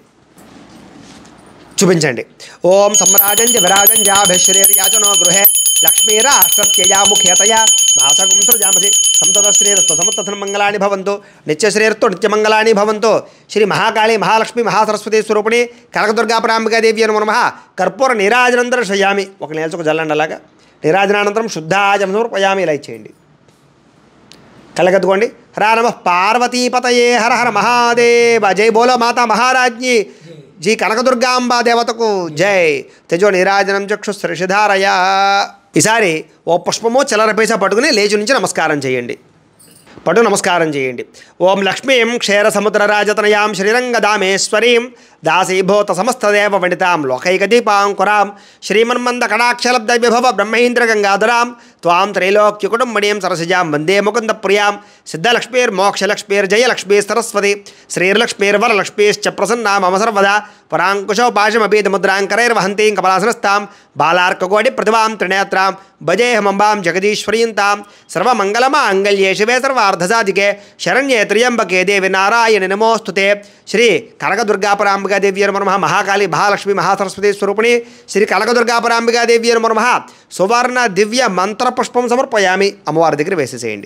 చూపించండి ఓం సమ్రాజంజ విరాజం జాభిశ్రీర్యాచనో గృహే లక్ష్మీరాష్ట్రత్యయా ముఖ్యతయా మాసగం సృజామసి సంతత శ్రీరస్తో సమస్తథన మంగళాని భవంతు నిత్యశ్రీరస్తో నిత్యమంగళాని భవంతు శ్రీ మహాకాళి మహాలక్ష్మి మహాసరస్వతి స్వరూపిణి కనకదుర్గాపరాంబికాదేవి అని నమ కర్పూర నీరాజనం దర్శయామి ఒక నేల్చుకు జల్లండి అలాగా నీరాజనానంతరం శుద్ధాజనం సమర్పయామి ఇలా ఇచ్చేయండి కళ్ళగద్దుకోండి హర నమ పార్వతీపతయే హర హర మహాదేవ జై బోలో మాతా మహారాజ్ఞి జీ కనకదుర్గాంబా దేవతకు జై తెజో నీరాజనం చక్షు శ్రీషిధారయ ఈసారి ఓ పుష్పమో చిల్లర పట్టుకుని లేచి నుంచి నమస్కారం చేయండి పటు నమస్కారం చేయండి ఓం లక్ష్మీం క్షీర సముద్ర రాజతనయాం శ్రీరంగదామేశ్వరీం దాసీభూత సమస్తదేవ వనితాం లోకైక దీపాంకురాం శ్రీమన్మంద కటాక్షలబ్ద విభవ బ్రహ్మేంద్ర గంగాధరాం త్వాం త్రైలోక్యకుటుంబణీం సరసిజాం వందే ముకుంద ప్రియాం సిద్ధలక్ష్మీర్మోక్షలక్ష్మీర్జయలక్ష్మీ సరస్వతి శ్రీర్లక్ష్మీర్వరలక్ష్మీశ్చ ప్రసన్నా మమ సర్వదా పరాంకుశో పాశమపీతముద్రాంకరైర్వహంతీం కమలాసనస్తాం బాలార్కకోటి ప్రతిభాం త్రినేత్రాం భజేహమంబాం జగదీశ్వరీం తాం సర్వమంగళమాంగళ్యే శివే సర్వార్ధసాధికే శరణ్యే త్ర్యంబకే దేవి నారాయణ నమోస్తుతే శ్రీ కనకదుర్గాపరాంబికాదేవి నమ మహాకాళి మహాలక్ష్మి మహాసరస్వతి స్వరూపిణి శ్రీ కనకదుర్గాపరాంబికాదేవి నమ సువర్ణ దివ్య మంత్ర పుష్పం సమర్పయామి అమ్మవారి దగ్గర వేసేసేయండి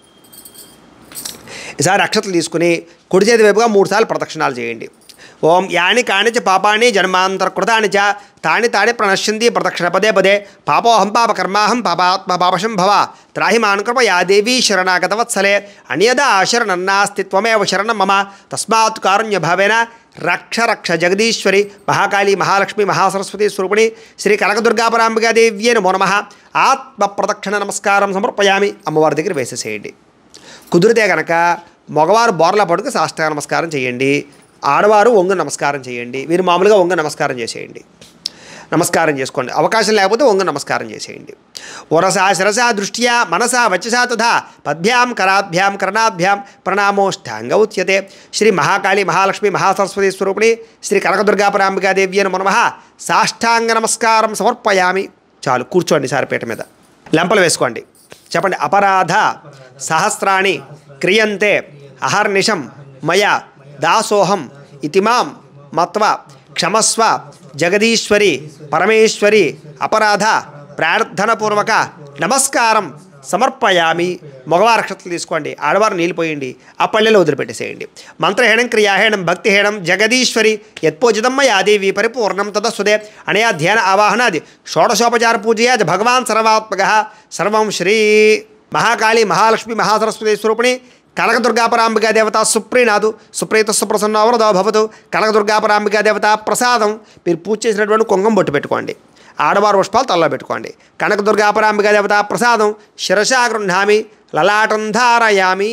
ఈసారి అక్షతలు తీసుకుని కుడి చేతి వైపుగా మూడు సార్లు ప్రదక్షిణాలు చేయండి ఓం యాని కాని చ పాపాని జన్మాంతరకృతాని చ తాని తాని ప్రణశ్యంతి ప్రదక్షిణ పదే పదే పాపోహం పాపకర్మాహం పాపాత్మ పాపశం భవ త్రాహి మాన్ కృపయా దేవీ శరణాగతవత్సలే అన్యదా శరణన్నాస్తి త్వమేవ శరణం మమ తస్మాత్ కారుణ్య భావేన రక్ష రక్ష జగదీశ్వరి మహాకాళి మహాలక్ష్మి మహాసరస్వతి స్వరూపిణి శ్రీ కనకదుర్గాపరాంబికాదేవ్యే నమో నమ ఆత్మ ప్రదక్షిణ నమస్కారం సమర్పయామి అమ్మవారి దగ్గర వేసేసేయండి కుదిరితే కనుక మగవారు బోర్లా పడుకు సాష్టాంగ నమస్కారం చేయండి ఆడవారు ఒంగు నమస్కారం చేయండి వీరు మామూలుగా ఒంగు నమస్కారం చేసేయండి నమస్కారం చేసుకోండి అవకాశం లేకపోతే ఒంగు నమస్కారం చేసేయండి వరసా శిరసా దృష్ట్యా మనసా వచసా తథా పద్భ్యాం కరాభ్యాం కర్ణాభ్యాం ప్రణామోష్టాంగ ఉచ్యతే శ్రీ మహాకాళి మహాలక్ష్మి మహాసరస్వతి స్వరూపిణి శ్రీ కనకదుర్గాపరాంబికాదేవి నమ సాష్టాంగ నమస్కారం సమర్పయామి చాలు కూర్చోండి సార్ పీట మీద లెంపలు వేసుకోండి చెప్పండి అపరాధ సహస్రాణి క్రియంతే అహర్నిశం మయ దాసోహం ఇతిమాం మత్వ క్షమస్వ జగదీశ్వరి పరమేశ్వరి అపరాధ ప్రార్థనపూర్వక నమస్కారం సమర్పయామి మగవారి అక్షతలు తీసుకోండి ఆడవారు నీళ్ళు పోయండి ఆ పల్లెలో వదిలిపెట్టేసేయండి మంత్రహేణం క్రియాహేణం భక్తిహేణం జగదీశ్వరి యత్పూజితం యాదేవి పరిపూర్ణం తదస్సుదే అనయా ధ్యాన ఆవాహనాది షోడశోపచార పూజయా భగవాన్ సర్వాత్మక సర్వం శ్రీ మహాకాళి మహాలక్ష్మి మహాసరస్వతి స్వరూపిణి కనకదుర్గాపరాంబికా దేవత సుప్రీనాథు సుప్రీత సుప్రసన్న అవరదో భవతు కనకదుర్గాపరాంబికా దేవత ప్రసాదం మీరు పూజ చేసినటువంటి కుంగం బొట్టు పెట్టుకోండి ఆడవారు పుష్పాలు తలలో పెట్టుకోండి కనకదుర్గాపరాంబికా దేవత ప్రసాదం శిరసా గృహామి లలాటం ధారయామి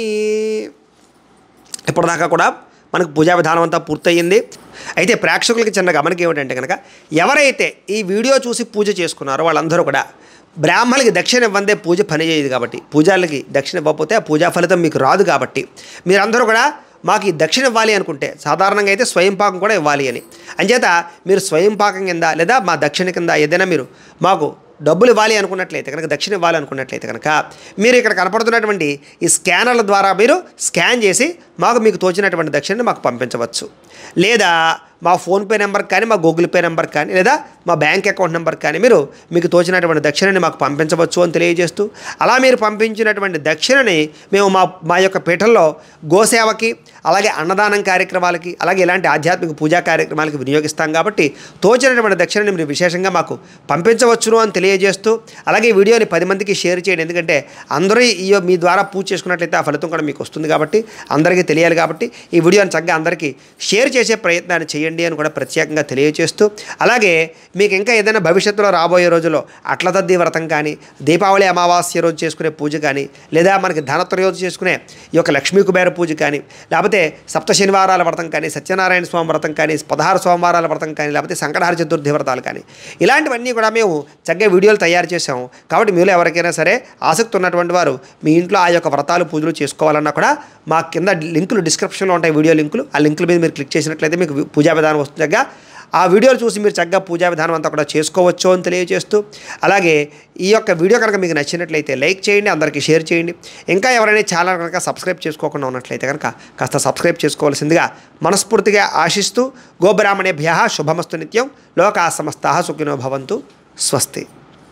ఇప్పటిదాకా కూడా మనకు పూజా విధానం అంతా పూర్తయింది అయితే ప్రేక్షకులకి చిన్న గమనిక ఏమిటంటే కనుక ఎవరైతే ఈ వీడియో చూసి పూజ చేసుకున్నారో వాళ్ళందరూ కూడా బ్రాహ్మణులకి దక్షిణ ఇవ్వందే పూజ పని చేయదు కాబట్టి పూజారులకి దక్షిణ ఇవ్వకపోతే ఆ పూజా ఫలితం మీకు రాదు కాబట్టి మీరందరూ కూడా మాకు ఈ దక్షిణ ఇవ్వాలి అనుకుంటే సాధారణంగా అయితే స్వయం పాకం కూడా ఇవ్వాలి అని అంచేత మీరు స్వయం పాకం కింద లేదా మా దక్షిణ కింద ఏదైనా మీరు మాకు డబ్బులు ఇవ్వాలి అనుకున్నట్లయితే కనుక దక్షిణ ఇవ్వాలి అనుకున్నట్లయితే కనుక మీరు ఇక్కడ కనపడుతున్నటువంటి ఈ స్కానర్ల ద్వారా మీరు స్కాన్ చేసి మాకు మీకు తోచినటువంటి దక్షిణని మాకు పంపించవచ్చు లేదా మా ఫోన్పే నెంబర్ కానీ మా గూగుల్ పే నెంబర్ కానీ లేదా మా బ్యాంక్ అకౌంట్ నెంబర్ కానీ మీరు మీకు తోచినటువంటి దక్షిణని మాకు పంపించవచ్చు అని తెలియజేస్తూ అలా మీరు పంపించినటువంటి దక్షిణని మేము మా మా యొక్క పీఠంలో గోసేవకి అలాగే అన్నదానం కార్యక్రమాలకి అలాగే ఇలాంటి ఆధ్యాత్మిక పూజా కార్యక్రమాలకి వినియోగిస్తాం కాబట్టి తోచినటువంటి దక్షిణని మీరు విశేషంగా మాకు పంపించవచ్చును అని తెలియజేస్తూ అలాగే ఈ వీడియోని పది మందికి షేర్ చేయండి ఎందుకంటే అందరూ ఈ మీ ద్వారా పూజ చేసుకున్నట్లయితే ఆ ఫలితం కూడా మీకు వస్తుంది కాబట్టి అందరికీ తెలియాలి కాబట్టి ఈ వీడియోని చక్కగా అందరికీ షేర్ చేసే ప్రయత్నాన్ని చేయండి అని కూడా ప్రత్యేకంగా తెలియజేస్తూ అలాగే మీకు ఇంకా ఏదైనా భవిష్యత్తులో రాబోయే రోజుల్లో అట్ల తద్ది వ్రతం కానీ దీపావళి అమావాస్య రోజు చేసుకునే పూజ కానీ లేదా మనకి ధనత్ర రోజు చేసుకునే ఈ యొక్క లక్ష్మీ కుబేర పూజ కానీ లేకపోతే సప్త శనివారాల వ్రతం కానీ సత్యనారాయణ స్వామి వ్రతం కానీ పదహారు సోమవారాల వ్రతం కానీ లేకపోతే సంకటహార చతుర్థి వ్రతాలు కానీ ఇలాంటివన్నీ కూడా మేము చక్కగా వీడియోలు తయారు చేసాము కాబట్టి మీలో ఎవరికైనా సరే ఆసక్తి ఉన్నటువంటి వారు మీ ఇంట్లో ఆ యొక్క వ్రతాలు పూజలు చేసుకోవాలన్నా కూడా మా కింద లింకులు డిస్క్రిప్షన్లో ఉంటాయి వీడియో లింకులు ఆ లింకుల మీద మీరు క్లిక్ చేసినట్లయితే మీకు పూజా విధానం వస్తుంది చక్కగా ఆ వీడియోలు చూసి మీరు చక్కగా పూజా విధానం అంతా కూడా చేసుకోవచ్చు అని తెలియజేస్తూ అలాగే ఈ యొక్క వీడియో కనుక మీకు నచ్చినట్లయితే లైక్ చేయండి అందరికీ షేర్ చేయండి ఇంకా ఎవరైనా ఛానల్ కనుక సబ్స్క్రైబ్ చేసుకోకుండా ఉన్నట్లయితే కనుక కాస్త సబ్స్క్రైబ్ చేసుకోవాల్సిందిగా మనస్ఫూర్తిగా ఆశిస్తూ గోబ్రాహ్మణేభ్య శుభమస్తు నిత్యం లోకా సమస్త సుఖినో భవంతు స్వస్తి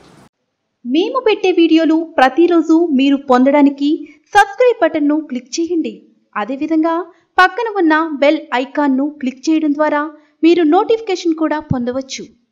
మేము పెట్టే వీడియోలు ప్రతిరోజు మీరు పొందడానికి సబ్స్క్రైబ్ బటన్ను క్లిక్ చేయండి అదేవిధంగా పక్కన ఉన్న బెల్ ఐకాన్ను క్లిక్ చేయడం ద్వారా మీరు నోటిఫికేషన్ కూడా పొందవచ్చు